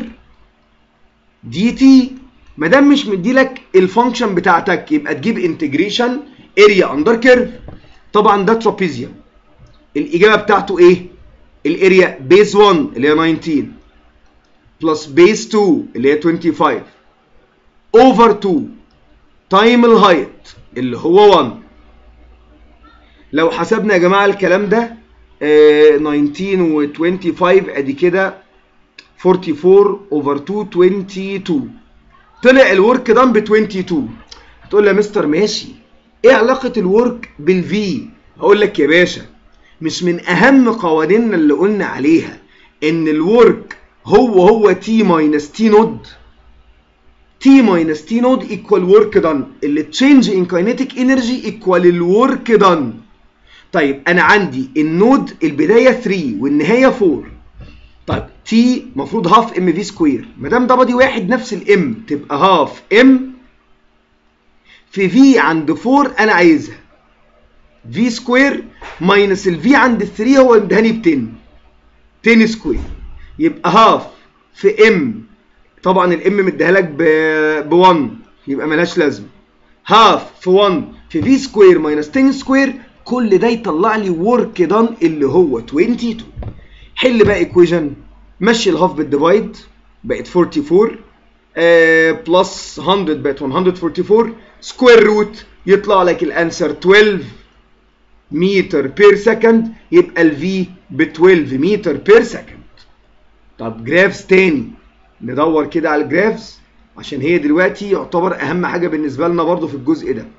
دي تي ما دام مش مديلك الفانكشن بتاعتك يبقى تجيب انتجريشن اريا اندر كيرف طبعا ده ترابيزيوم الاجابه بتاعته ايه الاريا بيز 1 اللي هي 19 بلس بيس 2 اللي هي 25 اوفر 2 تايم الهايت اللي هو 1 لو حسبنا يا جماعه الكلام ده آه 19 و 25 ادي كده 44 اوفر 2 22 طلع الورك دان ب 22 هتقول لي يا مستر ماشي ايه علاقه الورك بالفي هقول لك يا باشا مش من اهم قوانيننا اللي قلنا عليها ان الورك هو هو تي ماينس تي نود تي ماينس تي نود ايكوال ورك دان اللي تشينج ان كاينيتيك انرجي ايكوال الورك دان طيب انا عندي النود البدايه 3 والنهايه 4 طيب تي المفروض هاف ام في سكوير ما دام ده بادي واحد نفس الام تبقى هاف ام في في عند 4 انا عايزها في سكوير ماينس الفي عند 3 هو ادهاني ب 10 10 سكوير يبقى هاف في ام طبعا الام مديها لك ب 1 يبقى ملهاش لازمه هاف في 1 في في سكوير ماينس 10 سكوير كل ده يطلع لي ورك دان اللي هو 22 حل بقى ايكويجن مشي الهاف بالديفايد بقت 44 بلس 100 بقت 144 سكوير روت يطلع لك الانسر 12 متر بير سكند يبقى الفي ب 12 متر بير سكند طب جرافز تاني ندور كده على الجرافز عشان هي دلوقتي يعتبر اهم حاجه بالنسبه لنا برضو في الجزء ده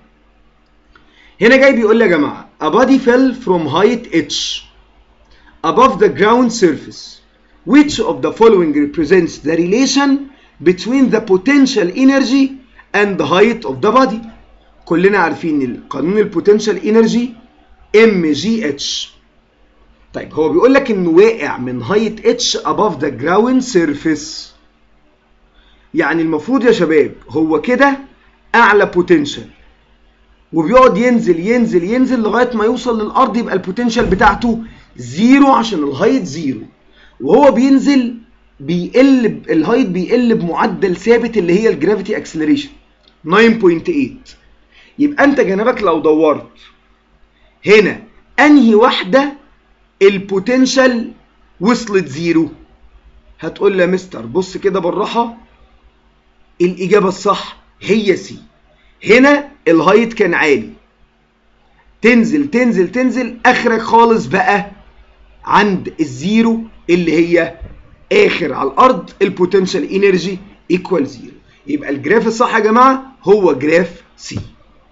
هنا جاي بيقول لي يا جماعه a body fell from height h above the ground surface which of the following represents the relation between the potential energy and the height of the body كلنا عارفين ان قانون البوتنشال انرجي ام جي اتش طيب هو بيقول لك انه واقع من هايت اتش above the ground surface يعني المفروض يا شباب هو كده اعلى بوتنشال وبيقعد ينزل ينزل ينزل لغايه ما يوصل للارض يبقى البوتنشال بتاعته زيرو عشان الهايت زيرو وهو بينزل بيقل الهايت بيقل بمعدل ثابت اللي هي الجرافيتي اكسلريشن 9.8 يبقى انت جنبك لو دورت هنا انهي واحده البوتنشال وصلت زيرو هتقول لي يا مستر بص كده بالراحه الاجابه الصح هي سي هنا الهايت كان عالي تنزل تنزل تنزل اخرك خالص بقى عند الزيرو اللي هي اخر على الارض البوتنشال انرجي ايكوال زيرو يبقى الجراف الصح يا جماعه هو جراف سي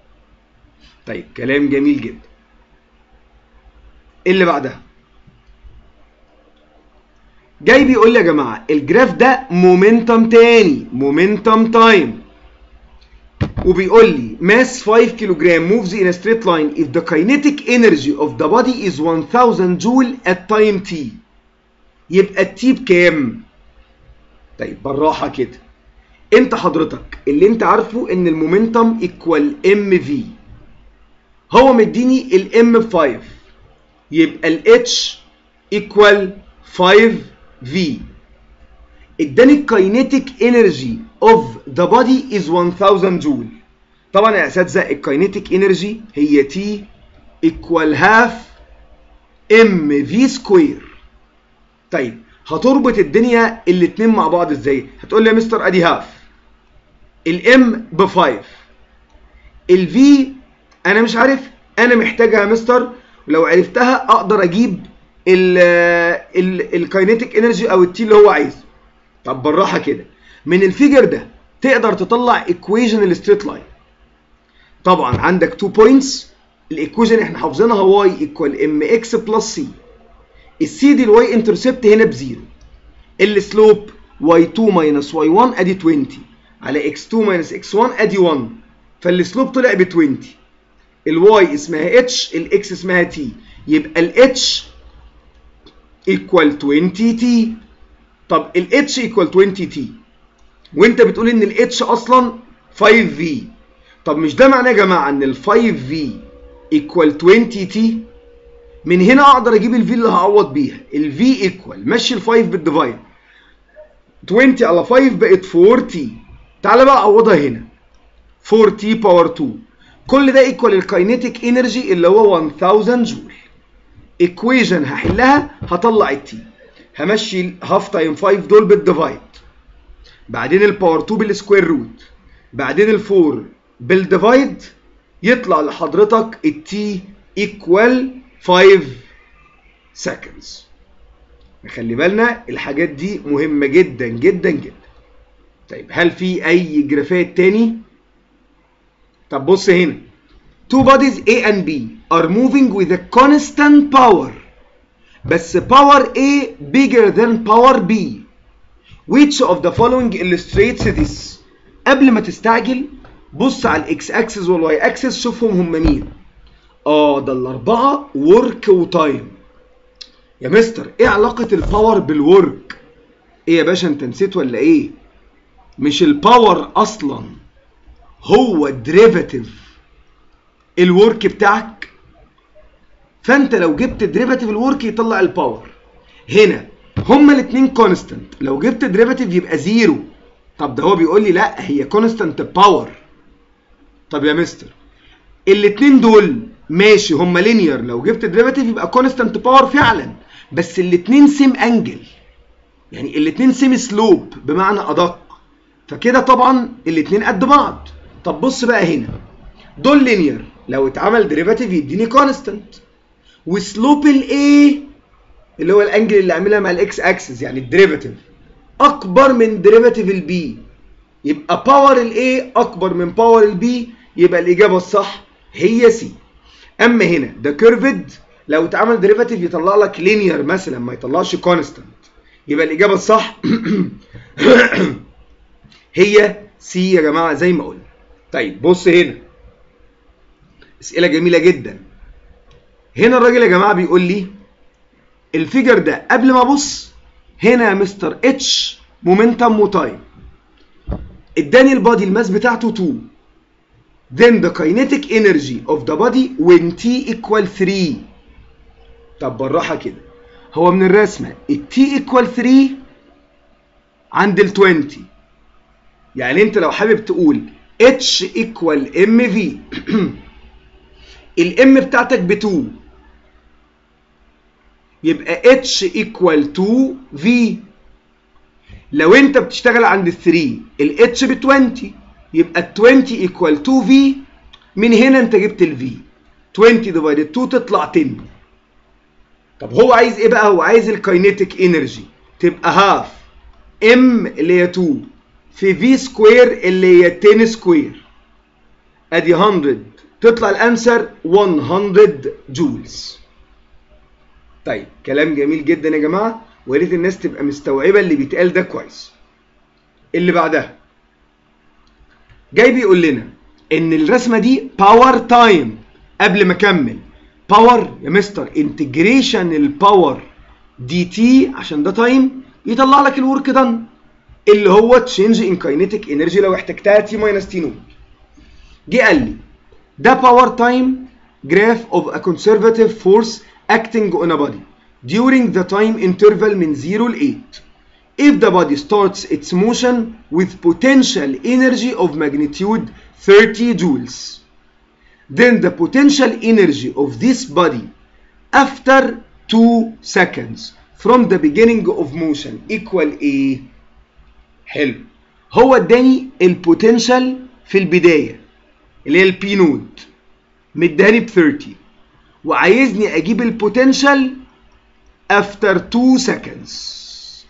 طيب كلام جميل جدا اللي بعدها جاي بيقول لي يا جماعه الجراف ده مومنتم تاني مومنتم تايم وبيقول لي mass 5 كيلوجرام moves in a straight line if the kinetic energy of the body is 1000 joule at time t يبقى التي بكام؟ طيب بالراحه كده انت حضرتك اللي انت عارفه ان المومنتم ايكوال ام في هو مديني الام ب 5 يبقى الاتش ايكوال 5 في اداني الكاينيتيك انرجي اوف ذا بودي از 1000 جول طبعا يا اساتذه الكاينيتيك انرجي هي تي ايكوال هاف ام في سكوير طيب هتربط الدنيا الاتنين مع بعض ازاي هتقول لي يا مستر ادي هاف الام ب 5 الفي انا مش عارف انا محتاجها يا مستر ولو عرفتها اقدر اجيب الكاينيتيك انرجي او التي اللي هو عايزه طب بالراحه كده من الفيجر ده تقدر تطلع ايكويجن الستريت لاين طبعا عندك 2 بوينتس الايكويجن احنا حافظينها واي ايكوال ام اكس بلس سي السي دي الواي انترسبت هنا بزيرو السلوب واي 2 ماينس واي 1 ادي 20 على اكس 2 ماينس اكس 1 ادي 1 فالسلوب طلع ب 20 الواي اسمها اتش الاكس اسمها تي يبقى الاتش ايكوال 20 تي طب الاتش ايكوال 20 تي وانت بتقول ان الاتش اصلا 5 في طب مش ده معناه يا جماعه ان ال 5 في ايكوال 20 تي من هنا اقدر اجيب الفي اللي هعوض بيها الفي ايكوال مشي ال 5 بالديفايد 20 على 5 بقت 4 تي تعالى بقى اعوضها هنا 4 تي باور 2 كل ده ايكوال الكاينيتيك انرجي اللي هو 1000 جول ايكويجن هحلها هطلع التي همشي هاف تايم 5 دول بالديفايد بعدين الباور 2 بالسكوير روت بعدين ال 4 بالديفايد يطلع لحضرتك التي ايكوال 5 seconds نخلي بالنا الحاجات دي مهمة جدا جدا جدا طيب هل في اي جرافات تاني طب بص هنا two bodies A and B are moving with a constant power بس power A bigger than power B which of the following illustrates this قبل ما تستعجل بص على الاكس اكسس والواي اكسس شوفهم هم مين اه ده الاربعه ورك وتايم يا مستر ايه علاقه الباور بالورك ايه يا باشا انت نسيت ولا ايه مش الباور اصلا هو ديريفاتيف الورك بتاعك فانت لو جبت ديريفاتيف الورك يطلع الباور هنا هما الاثنين كونستانت لو جبت ديريفاتيف يبقى زيرو طب ده هو بيقول لي لا هي كونستانت باور طب يا مستر الاثنين دول ماشي هما لينير لو جبت ديريفاتيف يبقى كونستانت باور فعلا بس الاثنين سيم انجل يعني الاثنين سيم سلوب بمعنى ادق فكده طبعا الاثنين قد بعض طب بص بقى هنا دول لينير لو اتعمل ديريفاتيف يديني كونستانت وسلوب الاي اللي هو الانجل اللي عاملها مع الاكس اكسس يعني الديريفاتيف اكبر من ديريفاتيف البي يبقى باور الاي اكبر من باور البي يبقى الاجابه الصح هي سي اما هنا ده كيرفد لو اتعمل ديريفاتيف يطلع لك لينير مثلا ما يطلعش كونستانت يبقى الاجابه الصح هي سي يا جماعه زي ما قلنا طيب بص هنا اسئله جميله جدا هنا الراجل يا جماعه بيقول لي الفيجر ده قبل ما ابص هنا يا مستر اتش مومنتم وتايم اداني البادي الماس بتاعته 2 then the kinetic energy of the body when t equal 3 طب بالراحه كده هو من الرسمه التي equal 3 عند ال 20 يعني انت لو حابب تقول h equal mv الام بتاعتك ب 2 يبقى h equal to v لو انت بتشتغل عند ال 3 ال h ب 20 يبقى ال 20 equal to v من هنا انت جبت ال v 20 divided 2 تطلع 10 طب هو عايز ايه بقى هو عايز الكاينيتيك انرجي تبقى هاف ام اللي هي 2 في في سكوير اللي هي 10 سكوير ادي 100 تطلع الانسر 100 جولز طيب كلام جميل جدا يا جماعه ويا ريت الناس تبقى مستوعبه اللي بيتقال ده كويس اللي بعدها جاي بيقول لنا ان الرسمه دي باور تايم قبل ما اكمل باور يا مستر انتجريشن الباور دي تي عشان ده تايم يطلع لك الورك دان اللي هو تشينج ان كاينيتيك انرجي لو احتجتها تي ماينس تي نوت جه قال لي ده باور تايم جراف اوف ا conservative force acting on a body during the time interval من 0 ل 8 if the body starts its motion with potential energy of magnitude 30 joules then the potential energy of this body after 2 seconds from the beginning of motion equal ايه حلو هو اداني البوتنشال في البدايه اللي هي البي نود مداني ب 30 وعايزني اجيب البوتنشال افتر 2 seconds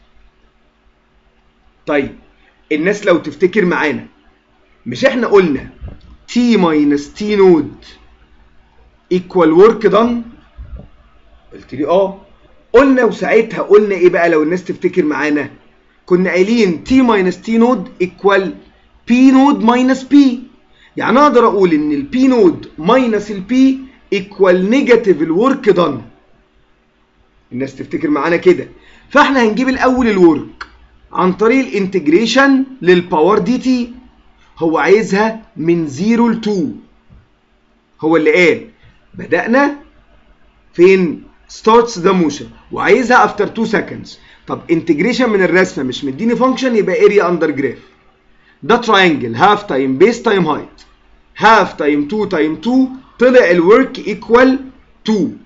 طيب الناس لو تفتكر معانا مش احنا قلنا t minus t نود equal work done قلت لي اه قلنا وساعتها قلنا ايه بقى لو الناس تفتكر معانا كنا قايلين t minus t نود equal p نود minus p يعني اقدر اقول ان ال p نود minus ال p equal negative الورك done الناس تفتكر معانا كده فاحنا هنجيب الاول الورك عن طريق الانتجريشن للباور دي تي هو عايزها من 0 ل 2 هو اللي قال بدأنا فين starts the motion وعايزها after 2 seconds طب انتجريشن من الرسمه مش مديني فانكشن يبقى اريا اندر جراف ده تراينجل هاف تايم بيس تايم هايت هاف تايم 2 تايم 2 طلع الورك ايكوال 2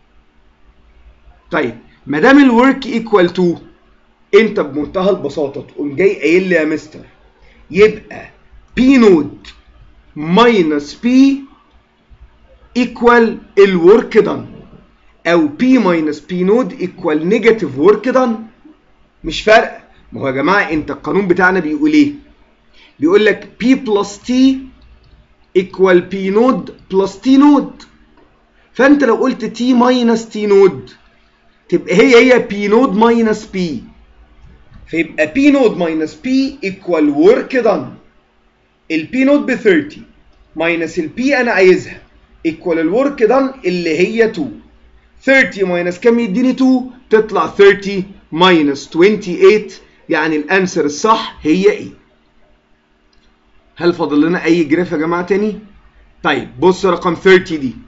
طيب ما دام الورك ايكوال 2 انت بمنتهى البساطه تقوم جاي قايل لي يا مستر يبقى بي نود ماينس بي ايكوال الورك دان او بي ماينس بي نود ايكوال نيجاتيف ورك دان مش فارقه ما هو يا جماعه انت القانون بتاعنا بيقول ايه بيقول لك بي بلس تي ايكوال بي نود بلس تي نود فانت لو قلت تي ماينس تي نود تبقى هي هي بي نود ماينس بي فيبقى بي نود ماينس بي ايكوال ورك دان البي نود ب 30 ماينس البي انا عايزها ايكوال الورك دان اللي هي 2 30 ماينس كام يديني 2 تطلع 30 ماينس 28 يعني الانسر الصح هي ايه هل فاضل لنا اي جراف يا جماعه تاني طيب بص رقم 30 دي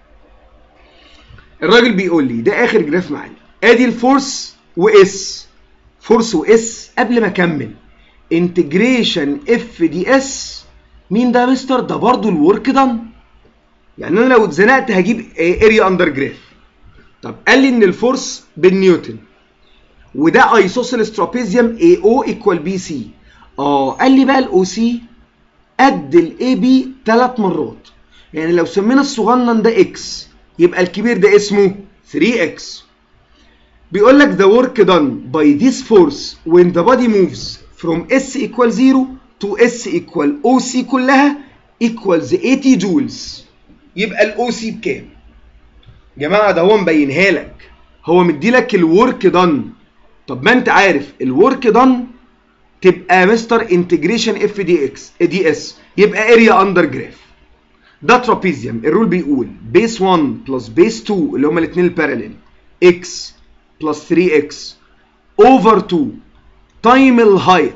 الراجل بيقول لي ده اخر جراف معانا ادي الفورس واس فورس واس قبل ما اكمل انتجريشن اف دي اس مين ده يا مستر ده برضو الورك دان يعني انا لو اتزنقت هجيب اريا اندر جراف طب قال لي ان الفورس بالنيوتن وده ايسوسيلس ترابيزيوم اي او ايكوال بي سي اه قال لي بقى الاو سي قد الاي بي ثلاث مرات يعني لو سمينا الصغنن ده اكس يبقى الكبير ده اسمه 3x بيقول لك the work done by this force when the body moves from S equal 0 to S equal OC كلها equals 80 joules يبقى الاو سي بكام؟ يا جماعه ده هو مبينها لك هو مديلك الورك دان طب ما انت عارف الورك دان تبقى مستر انتجريشن اف دي اكس دي اس يبقى اريا اندر جراف ده ترابيزيوم الرول بيقول بيس 1 بلس بيس 2 اللي هما الاثنين الباراليل اكس بلس 3 اكس اوفر 2 تايم الهايت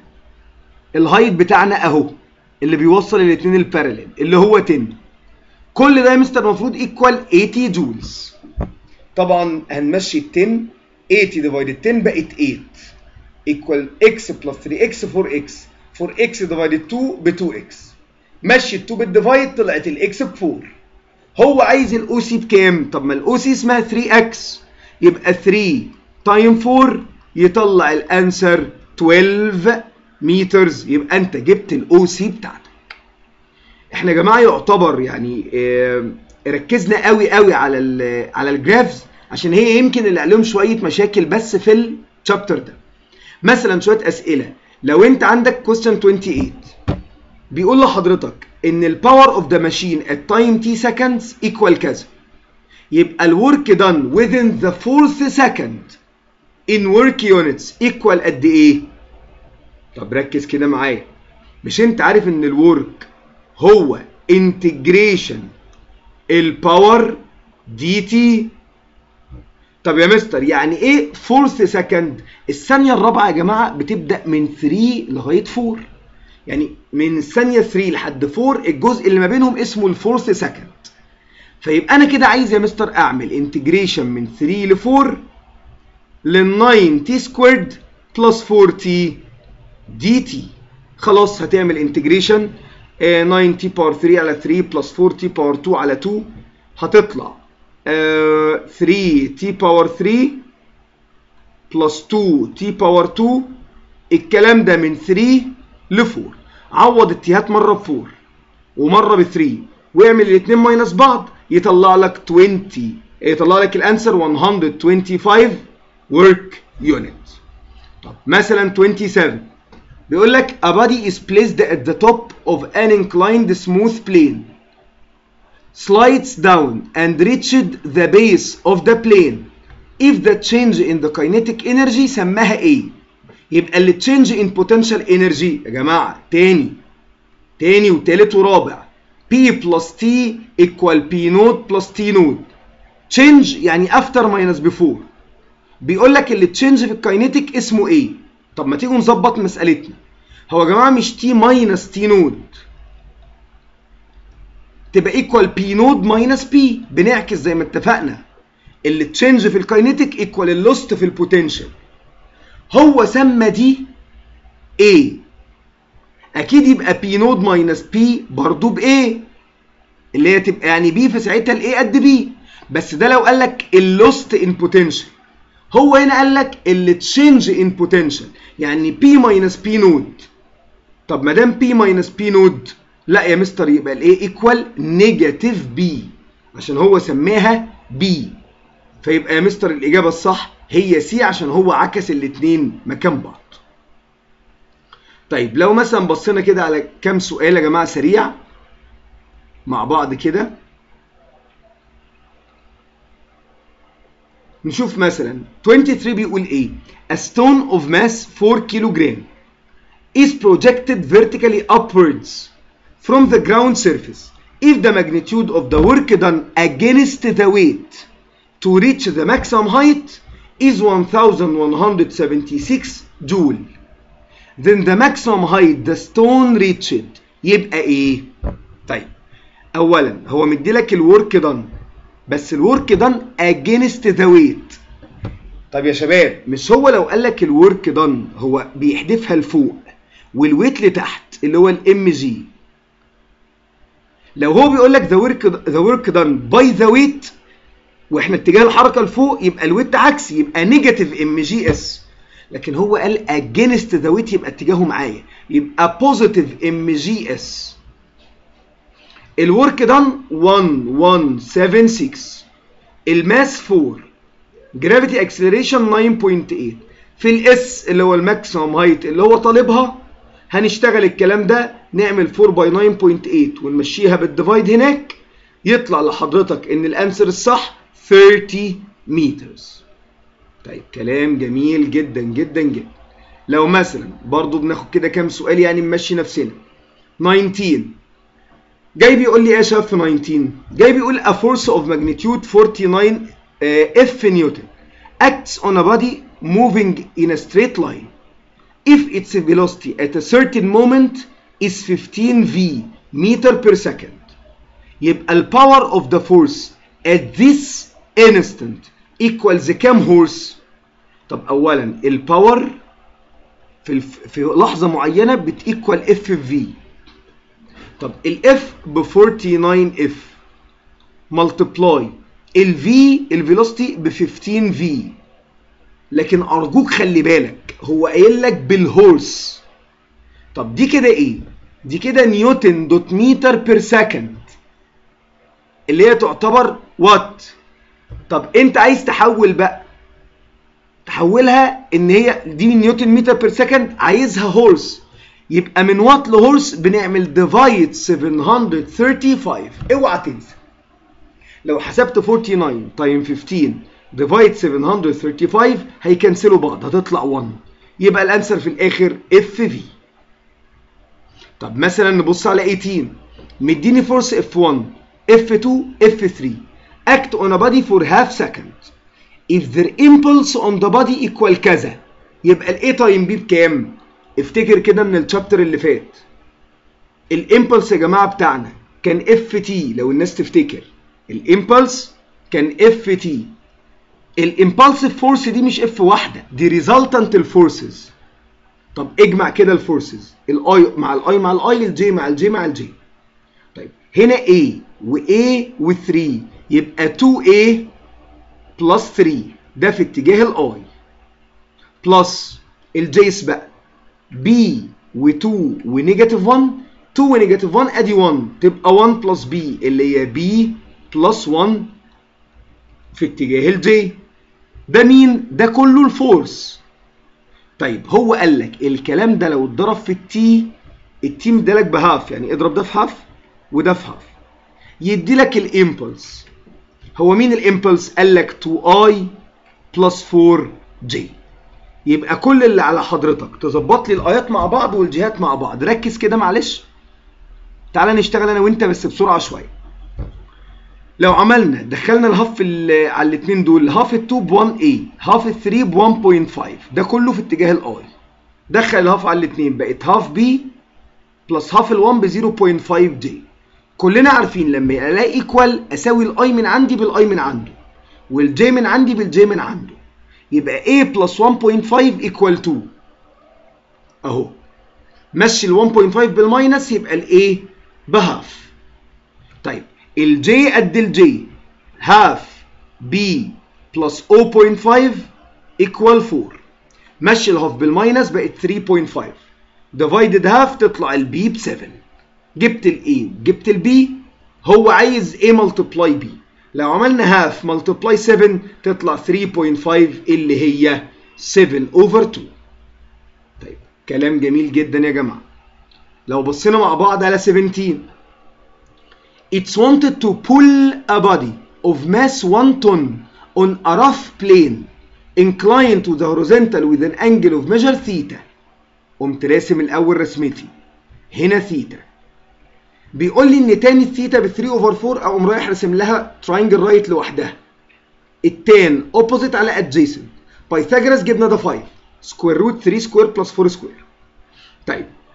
الهايت بتاعنا اهو اللي بيوصل الاثنين الباراليل اللي هو 10 كل ده يا مستر المفروض ايكوال 80 جولز طبعا هنمشي ال 10 80 ديفايدد 10 بقت 8 ايكوال اكس بلس 3 اكس 4 اكس 4 اكس ديفايدد 2 ب 2 اكس مشي ال 2 بالديفايد طلعت الاكس ب 4 هو عايز الاو سي بكام؟ طب ما الاو سي اسمها 3 اكس يبقى 3 تايم 4 يطلع الانسر 12 مترز يبقى انت جبت الاو سي بتاعتك احنا يا جماعه يعتبر يعني اه ركزنا قوي قوي على ال على الجرافز عشان هي يمكن اللي عليهم شويه مشاكل بس في الشابتر ده مثلا شويه اسئله لو انت عندك question 28 بيقول لحضرتك ان الباور اوف ذا ماشين at time t seconds equal كذا يبقى الورك done within the fourth second in work units equal قد ايه طب ركز كده معايا مش انت عارف ان الورك هو انتجريشن الباور دي تي طب يا مستر يعني ايه فورث سكند الثانيه الرابعه يا جماعه بتبدا من 3 لغايه 4 يعني من الثانيه 3 لحد 4 الجزء اللي ما بينهم اسمه الفورث سكند فيبقى انا كده عايز يا مستر اعمل انتجريشن من 3 ل 4 لل 9 تي سكويرد بلس 4 تي دي تي خلاص هتعمل انتجريشن 9 تي باور 3 على 3 بلس 4 تي باور 2 على 2 هتطلع 3 تي باور 3 بلس 2 تي باور 2 الكلام ده من 3 ل 4 عوض التيهات مره ب 4 ومره ب 3 واعمل الاثنين ماينس بعض يطلع لك 20 يطلع لك الانسر 125 ورك يونت طب مثلا 27 بيقول لك a body is placed at the top of an inclined smooth plane slides down and reached the base of the plane if the change in the kinetic energy سماها ايه يبقى اللي change in potential energy يا جماعه تاني تاني وتالت ورابع P plus T equal P نود plus T نود change يعني after minus before بيقول لك اللي change في الكاينيتيك اسمه ايه طب ما تيجوا نظبط مسألتنا هو يا جماعة مش تي ماينس تي نود تبقى ايكوال بي نود ماينس بي بنعكس زي ما اتفقنا اللي تشينج في الكاينيتيك ايكوال اللوست في البوتنشال هو سمى دي A اكيد يبقى بي نود ماينس بي برضه ب A اللي هي تبقى يعني بي في ساعتها الاي قد بي بس ده لو قال لك اللوست ان بوتنشال هو هنا قال لك اللي تشينج ان بوتنشال يعني بي ماينس بي نود طب ما دام بي ماينس بي نود لا يا مستر يبقى الايه ايكوال نيجاتيف بي عشان هو سماها بي فيبقى يا مستر الاجابه الصح هي سي عشان هو عكس الاثنين مكان بعض طيب لو مثلا بصينا كده على كام سؤال يا جماعه سريع مع بعض كده نشوف مثلا 23 بيقول ايه a stone of mass 4 kilogram is projected vertically upwards from the ground surface if the magnitude of the work done against the weight to reach the maximum height is 1176 joule then the maximum height the stone reached يبقى ايه طيب اولا هو مديلك الورك دان بس الورك دان اجينست ذا ويت طب يا شباب مش هو لو قال لك الورك دان هو بيحدفها لفوق والويت لتحت اللي هو الام جي لو هو بيقول لك ذا ورك ذا ورك دان باي ذا ويت واحنا اتجاه الحركه لفوق يبقى الويت عكسي يبقى نيجاتيف ام جي اس لكن هو قال اجينست ذا ويت يبقى اتجاهه معايا يبقى بوزيتيف ام جي اس الورك دان 1176 الماس 4 جرافيتي اكسلريشن 9.8 في الاس اللي هو الماكسيمم هايت اللي هو طالبها هنشتغل الكلام ده نعمل 4 باي 9.8 ونمشيها بالديفايد هناك يطلع لحضرتك ان الانسر الصح 30 مترز طيب كلام جميل جدا جدا جدا لو مثلا برضو بناخد كده كام سؤال يعني نمشي نفسنا 19 جاي بيقول لي ايه يا شباب في 19 جاي بيقول a force of magnitude 49 uh, F نيوتن acts on a body moving in a straight line if its velocity at a certain moment is 15 v meter per second يبقى ال power of the force at this instant equals كام هورس طب اولا الباور في الف... في لحظه معينه بتيكوال اف في طب الاف ب 49 اف ملتبلاي الفي الفيلوسيتي ب 15 في لكن ارجوك خلي بالك هو قايل لك بالهورس طب دي كده ايه دي كده نيوتن دوت متر بير سكند اللي هي تعتبر وات طب انت عايز تحول بقى تحولها ان هي دي نيوتن متر بير سكند عايزها هورس يبقى من وات لهورس بنعمل ديفايد 735 اوعى تنسى لو حسبت 49 تايم 15 ديفايد 735 هيكنسلوا بعض هتطلع 1 يبقى الانسر في الاخر اف في طب مثلا نبص على 18 مديني فورس اف 1 اف 2 اف 3 act on a body for half second if their impulse on the body equal كذا يبقى الاي تايم بي بكام افتكر كده من الشابتر اللي فات الامبلس يا جماعه بتاعنا كان اف تي لو الناس تفتكر الامبلس كان اف تي الامبلسيف فورس دي مش اف واحده دي ريزلتنت الفورسز طب اجمع كده الفورسز الاي مع الاي مع الاي الجي مع الجي مع الجي طيب هنا A و A و 3 يبقى 2A بلس 3 ده في اتجاه الاي بلس الجيس بقى B و2 ونيجاتيف 1 2 ونيجاتيف 1 ادي 1 تبقى 1 بلس B اللي هي B بلس 1 في اتجاه الجي ده مين؟ ده كله الفورس طيب هو قال لك الكلام ده لو اتضرب في التي التي مدالك بهاف يعني اضرب ده في هاف وده في هاف يدي لك الامبلس هو مين الامبلس؟ قال لك 2i بلس 4j يبقى كل اللي على حضرتك تظبط لي الايات مع بعض والجهات مع بعض ركز كده معلش تعالى نشتغل انا وانت بس بسرعه شويه لو عملنا دخلنا الهاف على الاثنين دول هاف ال2 ب 1a هاف ال3 ب 1.5 ده كله في اتجاه الاي دخل الهاف على الاثنين بقت هاف بي بلس هاف ال1 ب 0.5 j كلنا عارفين لما الاقي ايكوال اساوي الاي من عندي بالاي من عنده والجي من عندي بالجي من عنده يبقى a بلس 1.5 ايكوال 2 اهو مشي ال 1.5 بالماينس يبقى الايه بهاف طيب الجي قد الجي هاف بي بلس 0.5 ايكوال 4 مشي الهاف بالماينس بقت 3.5 ديفايدد هاف تطلع البي ب 7 جبت الاي جبت البي هو عايز a ملتبلاي بي لو عملنا هاف ملتبلاي 7 تطلع 3.5 اللي هي 7 اوفر 2 طيب كلام جميل جدا يا جماعه لو بصينا مع بعض على 17 It's wanted to pull a body of mass 1 ton on a rough plane inclined to the horizontal with an angle of measure theta. قمت راسم الأول رسمتي هنا ثيتا. بيقول لي إن تاني الثيتا ب 3 over 4 أقوم رايح راسم لها تراينجل رايت لوحدها. التان اوبوزيت على ادجيسنت. بايثاجورس جبنا ده 5 سكوير روت 3 سكوير بلس 4 سكوير. طيب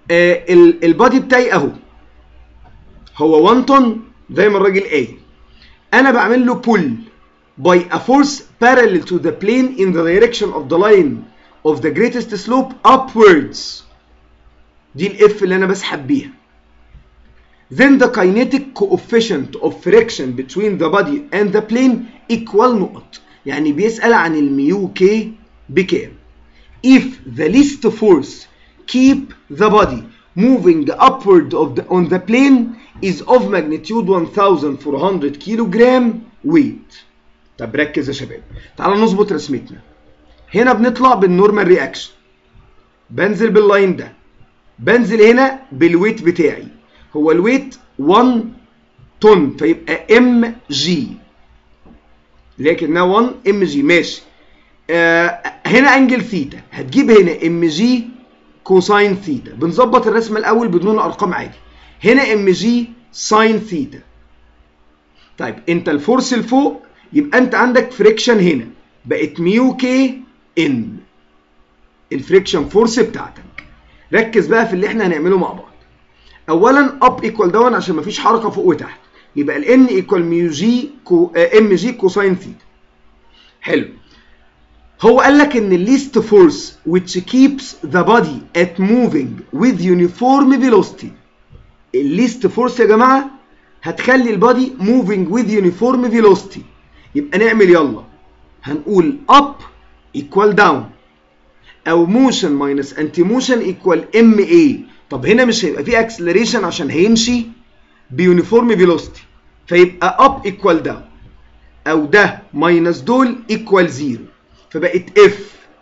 آه البادي بتاعي اهو هو 1 طن زي ما الراجل قايل انا بعمل له pull by a force parallel to the plane in the direction of the line of the greatest slope upwards دي الاف اللي انا بسحب بيها then the kinetic coefficient of friction between the body and the plane equal نقط يعني بيسأل عن الميو كي بكام if the least force keep the body moving upward of the, on the plane is of magnitude 1400 كيلوغرام weight طب ركز يا شباب تعالوا نظبط رسمتنا هنا بنطلع بالنورمال رياكشن بنزل باللاين ده بنزل هنا بالويت بتاعي هو الويت 1 طن فيبقى ام جي لكنها 1 ام جي ماشي آه هنا انجل ثيتا هتجيب هنا ام جي كوساين ثيتا بنظبط الرسمه الاول بدون ارقام عادي هنا ام جي ساين ثيتا طيب انت الفورس لفوق يبقى انت عندك فريكشن هنا بقت ميو كي ان الفريكشن فورس بتاعتك ركز بقى في اللي احنا هنعمله مع بعض اولا اب ايكوال دون عشان مفيش حركه فوق وتحت يبقى الان ايكوال ميو جي كو ام جي كوساين ثيتا حلو هو قال لك ان الليست فورس which keeps the body at moving with uniform velocity الليست فورس يا جماعه هتخلي البادي moving with uniform velocity يبقى نعمل يلا هنقول up equal down او motion minus anti motion equal ma طب هنا مش هيبقى فيه acceleration عشان هيمشي بيونيفورم velocity فيبقى up equal down او ده minus دول equal 0 فبقت f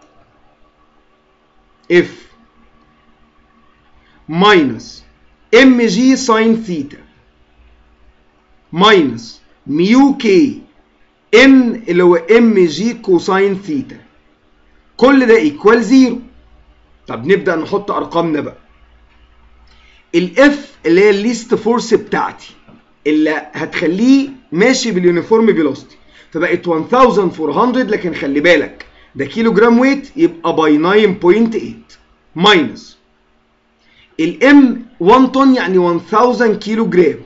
f minus mg sin theta minus ميو كي ان اللي هو ام جي كوساين ثيتا كل ده ايكوال زيرو طب نبدا نحط ارقامنا بقى الاف اللي هي الليست فورس بتاعتي اللي هتخليه ماشي باليونيفورم فيلوسيتي فبقت 1400 لكن خلي بالك ده كيلو جرام ويت يبقى باي 9.8 ماينس الام 1 طن يعني 1000 كيلو جرام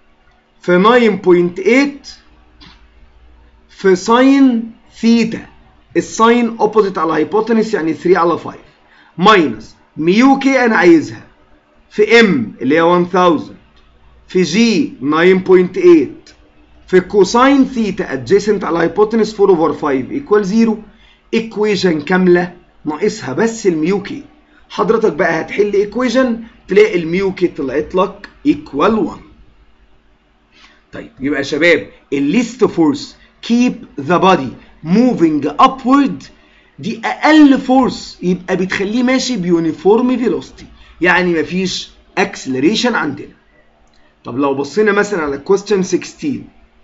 في 9.8 في ساين ثيتا الساين اوبوزيت على هايبوتنس يعني 3 على 5 ماينس ميو كي انا عايزها في ام اللي هي 1000 في جي 9.8 في كوساين ثيتا ادجيسنت على هايبوتنس 4 اوفر 5 ايكوال 0 ايكويشن كامله ناقصها بس الميو كي حضرتك بقى هتحل ايكويشن تلاقي الميو كي طلعت لك ايكوال 1 طيب يبقى يا شباب الليست فورس keep the body moving upward دي اقل فورس يبقى بتخليه ماشي بيونيفورم فيلوسيتي يعني مفيش اكسلريشن عندنا طب لو بصينا مثلا على question 16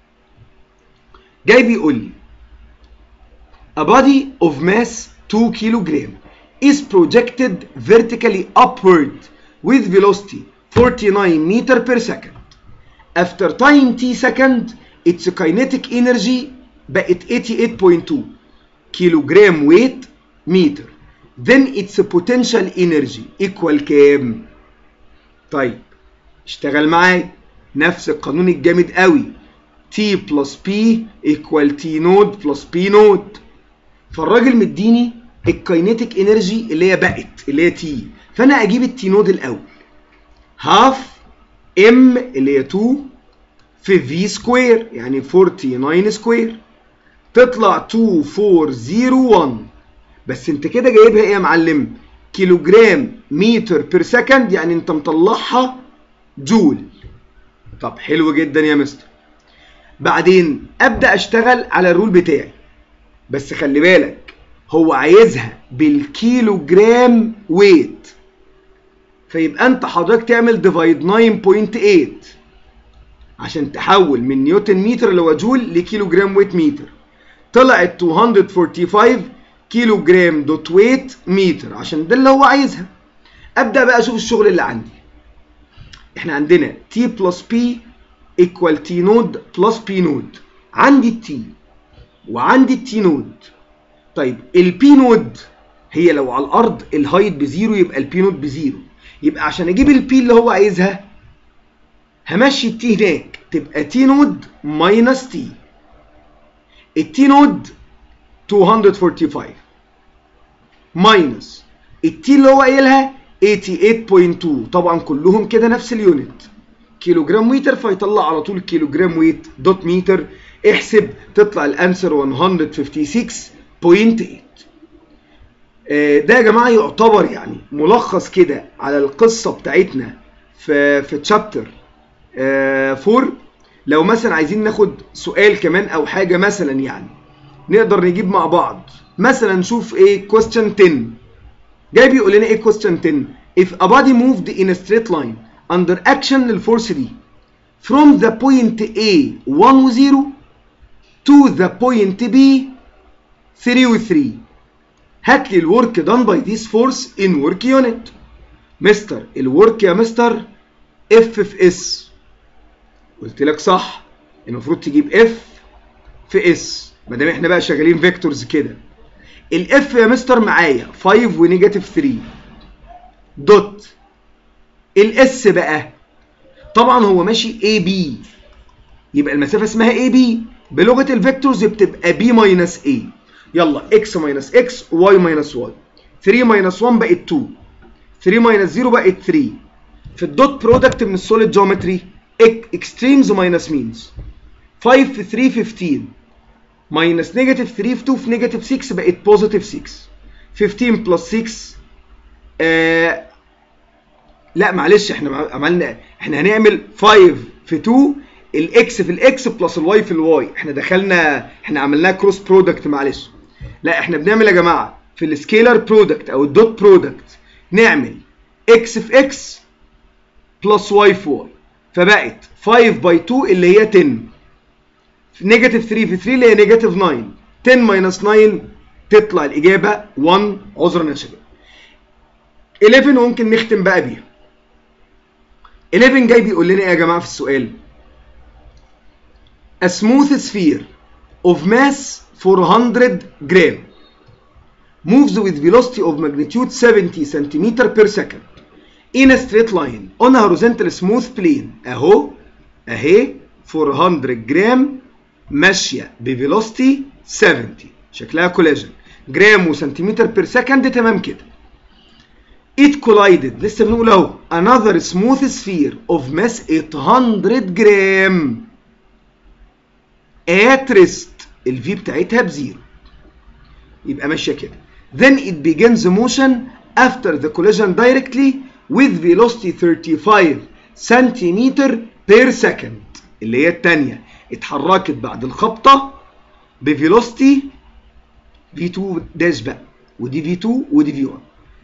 جاي بيقول لي a body of mass 2 kilogram is projected vertically upward with velocity 49 meter per second after time t second its kinetic energy بقت 88.2 كيلو جرام ويت متر then its potential energy equal كام طيب اشتغل معايا نفس القانون الجامد قوي T plus P equal T نود plus P نود فالراجل مديني الكاينيتيك انرجي اللي هي بقت اللي هي تي فانا اجيب التي نود الاول هاف ام اللي هي 2 في في سكوير يعني 49 سكوير تطلع 2401 بس انت كده جايبها ايه يا معلم كيلو جرام متر بير سكند يعني انت مطلعها جول طب حلو جدا يا مستر بعدين ابدا اشتغل على الرول بتاعي بس خلي بالك هو عايزها بالكيلو جرام ويت فيبقى انت حضرتك تعمل ديفايد 9.8 عشان تحول من نيوتن متر اللي هو جول لكيلو جرام ويت متر طلعت 245 كيلو جرام دوت ويت متر عشان ده اللي هو عايزها ابدا بقى اشوف الشغل اللي عندي احنا عندنا تي بلس بي ايكوال تي نود بلس بي نود عندي التي وعندي التي نود طيب البي نود هي لو على الارض الهايت بزيرو يبقى البي نود بزيرو يبقى عشان اجيب البي اللي هو عايزها همشي التي هناك تبقى تي نود ماينس تي التي نود 245 ماينس التي اللي هو قايلها 88.2 طبعا كلهم كده نفس اليونت كيلو جرام متر فيطلع على طول كيلو جرام ويت دوت متر احسب تطلع الانسر 156.8 ده يا جماعه يعتبر يعني ملخص كده على القصه بتاعتنا في في تشابتر 4 لو مثلا عايزين ناخد سؤال كمان او حاجه مثلا يعني نقدر نجيب مع بعض مثلا نشوف ايه question 10 جاي بيقول لنا ايه question 10 if a body moved in a straight line under action للفورس دي from the point A 1 و 0 to the point B 3 و 3 هات لي الورك done by this force in work unit مستر الورك يا مستر اف في اس قلت لك صح المفروض تجيب اف في اس ما دام احنا بقى شغالين فيكتورز كده الاف يا مستر معايا 5 ونيجاتيف 3 دوت الاس بقى طبعا هو ماشي اي بي يبقى المسافه اسمها اي بي بلغه الفيكتورز بتبقى بي ماينس اي يلا اكس ماينس اكس واي ماينس واي 3 ماينس 1 بقت 2 3 ماينس 0 بقت 3 في الدوت برودكت من السوليد جيومتري اكستريمز ماينس مينز 5 في 3 15 ماينس نيجاتيف 3 في 2 في نيجاتيف 6 بقت بوزيتيف 6 15 بلس 6 آه لا معلش احنا عملنا احنا هنعمل 5 في 2 الاكس في الاكس بلس الواي في الواي احنا دخلنا احنا عملناها كروس برودكت معلش لا احنا بنعمل يا جماعه في السكيلر برودكت او الدوت برودكت نعمل اكس في اكس بلس واي في واي فبقت 5 باي 2 اللي هي 10 نيجاتيف 3 في 3 اللي هي نيجاتيف 9 10 ماينس 9 تطلع الاجابه 1 عذرا يا شباب 11 ممكن نختم بقى بيها 11 جاي بيقول لنا ايه يا جماعه في السؤال A smooth sphere of mass 400 gram moves with velocity of magnitude 70 cm per second in a straight line on a horizontal smooth plane اهو اهي 400 جرام ماشيه بفيلوستي 70 شكلها كولاجين جرام وسنتيمتر بير سكند تمام كده it collided لسه بنقول اهو another smooth sphere of mass 800 جرام at rest الفي بتاعتها بزيرو يبقى ماشيه كده then it begins motion after the collision directly with velocity 35 سنتيمتر per second اللي هي الثانيه اتحركت بعد الخبطه بفيلوستي v2 داش بقى ودي v2 ودي v1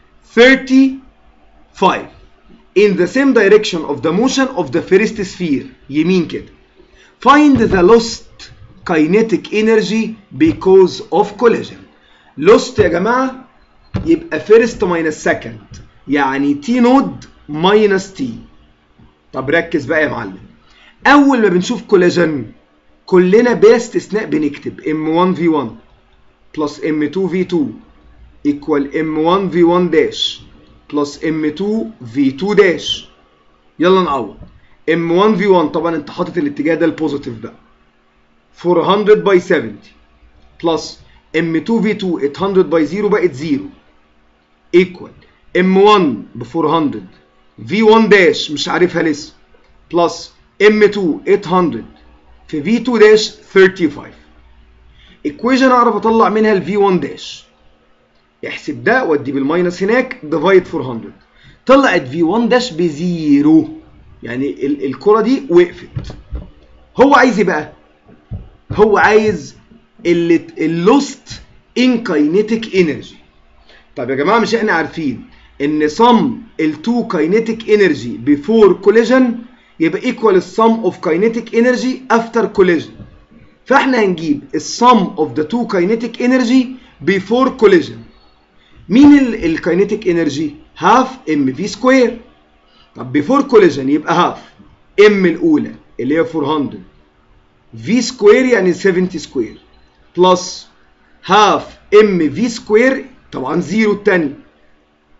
35 in the same direction of the motion of the first sphere يمين كده find the lost kinetic energy because of collision lost يا جماعه يبقى first minus second يعني t نود minus t طب ركز بقى يا معلم اول ما بنشوف كولاجين كلنا بلا استثناء بنكتب m1 v1 plus m2 v2 equal m1 v1 dash plus m2 v2 dash يلا نعوض m1 v1 طبعا انت حاطط الاتجاه ده البوزيتيف بقى 400 باي 70 بلس m2 v2 800 باي 0 بقت 0 equal m1 ب 400 v1 داش مش عارفها لسه بلس m2 800 في v2 داش 35 equation اعرف اطلع منها ال v1 داش احسب ده وادي بالماينس هناك ديفايد 400 طلعت v1 داش بزيرو يعني ال الكره دي وقفت هو عايز ايه بقى هو عايز اللوست ان كاينيتيك انرجي طب يا جماعه مش احنا عارفين ان سم ال2 كاينيتيك انرجي بيفور كوليجن يبقى ايكوال السم اوف كاينيتيك انرجي افتر كوليجن فاحنا هنجيب السم اوف ذا تو كاينيتيك انرجي بيفور كوليجن مين الكاينيتيك انرجي هاف ام في سكوير طب بيفور كوليجن يبقى هاف ام الاولى اللي هي 400 في سكوير يعني 70 سكوير بلس هاف ام في سكوير طبعا زيرو الثاني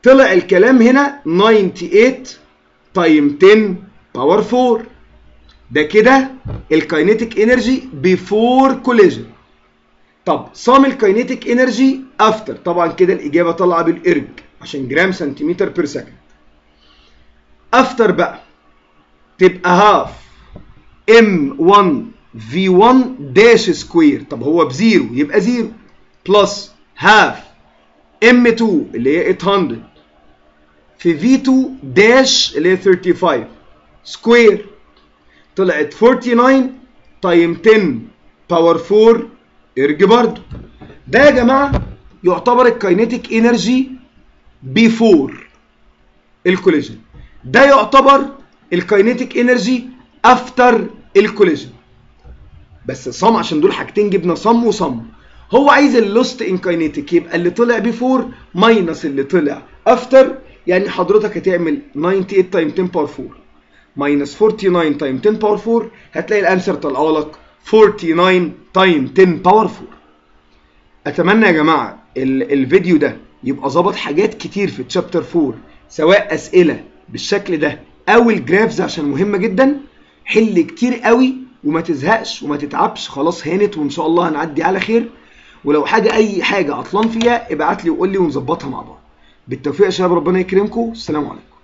طلع الكلام هنا 98 تايم 10 باور 4 ده كده الكاينيتيك انرجي بيفور كوليجن طب صام الكاينيتيك انرجي افتر طبعا كده الاجابه طالعه بالارج عشان جرام سنتيمتر بير سكند افتر بقى تبقى هاف ام 1 في 1 داش سكوير طب هو بزيرو يبقى زيرو بلس هاف ام 2 اللي هي 800 في في 2 داش اللي هي 35 سكوير طلعت 49 تايم 10 باور 4 ارج برضو ده يا جماعه يعتبر الكاينيتيك انرجي بيفور الكوليجن ده يعتبر الكاينيتيك انرجي افتر الكوليجن بس صم عشان دول حاجتين جبنا صم وصم هو عايز اللوست ان كاينيتيك يبقى اللي طلع بيفور ماينس اللي طلع افتر يعني حضرتك هتعمل 98 تايم 10 باور 4 ماينس 49 تايم 10 باور 4 هتلاقي الانسر طالعه لك 49 تايم 10 باور 4 اتمنى يا جماعه الفيديو ده يبقى ظبط حاجات كتير في تشابتر 4 سواء اسئله بالشكل ده او الجرافز عشان مهمه جدا حل كتير قوي وما تزهقش وما تتعبش خلاص هانت وان شاء الله هنعدي على خير ولو حاجه اي حاجه عطلان فيها ابعت لي وقول لي ونظبطها مع بعض بالتوفيق يا شباب ربنا يكرمكم السلام عليكم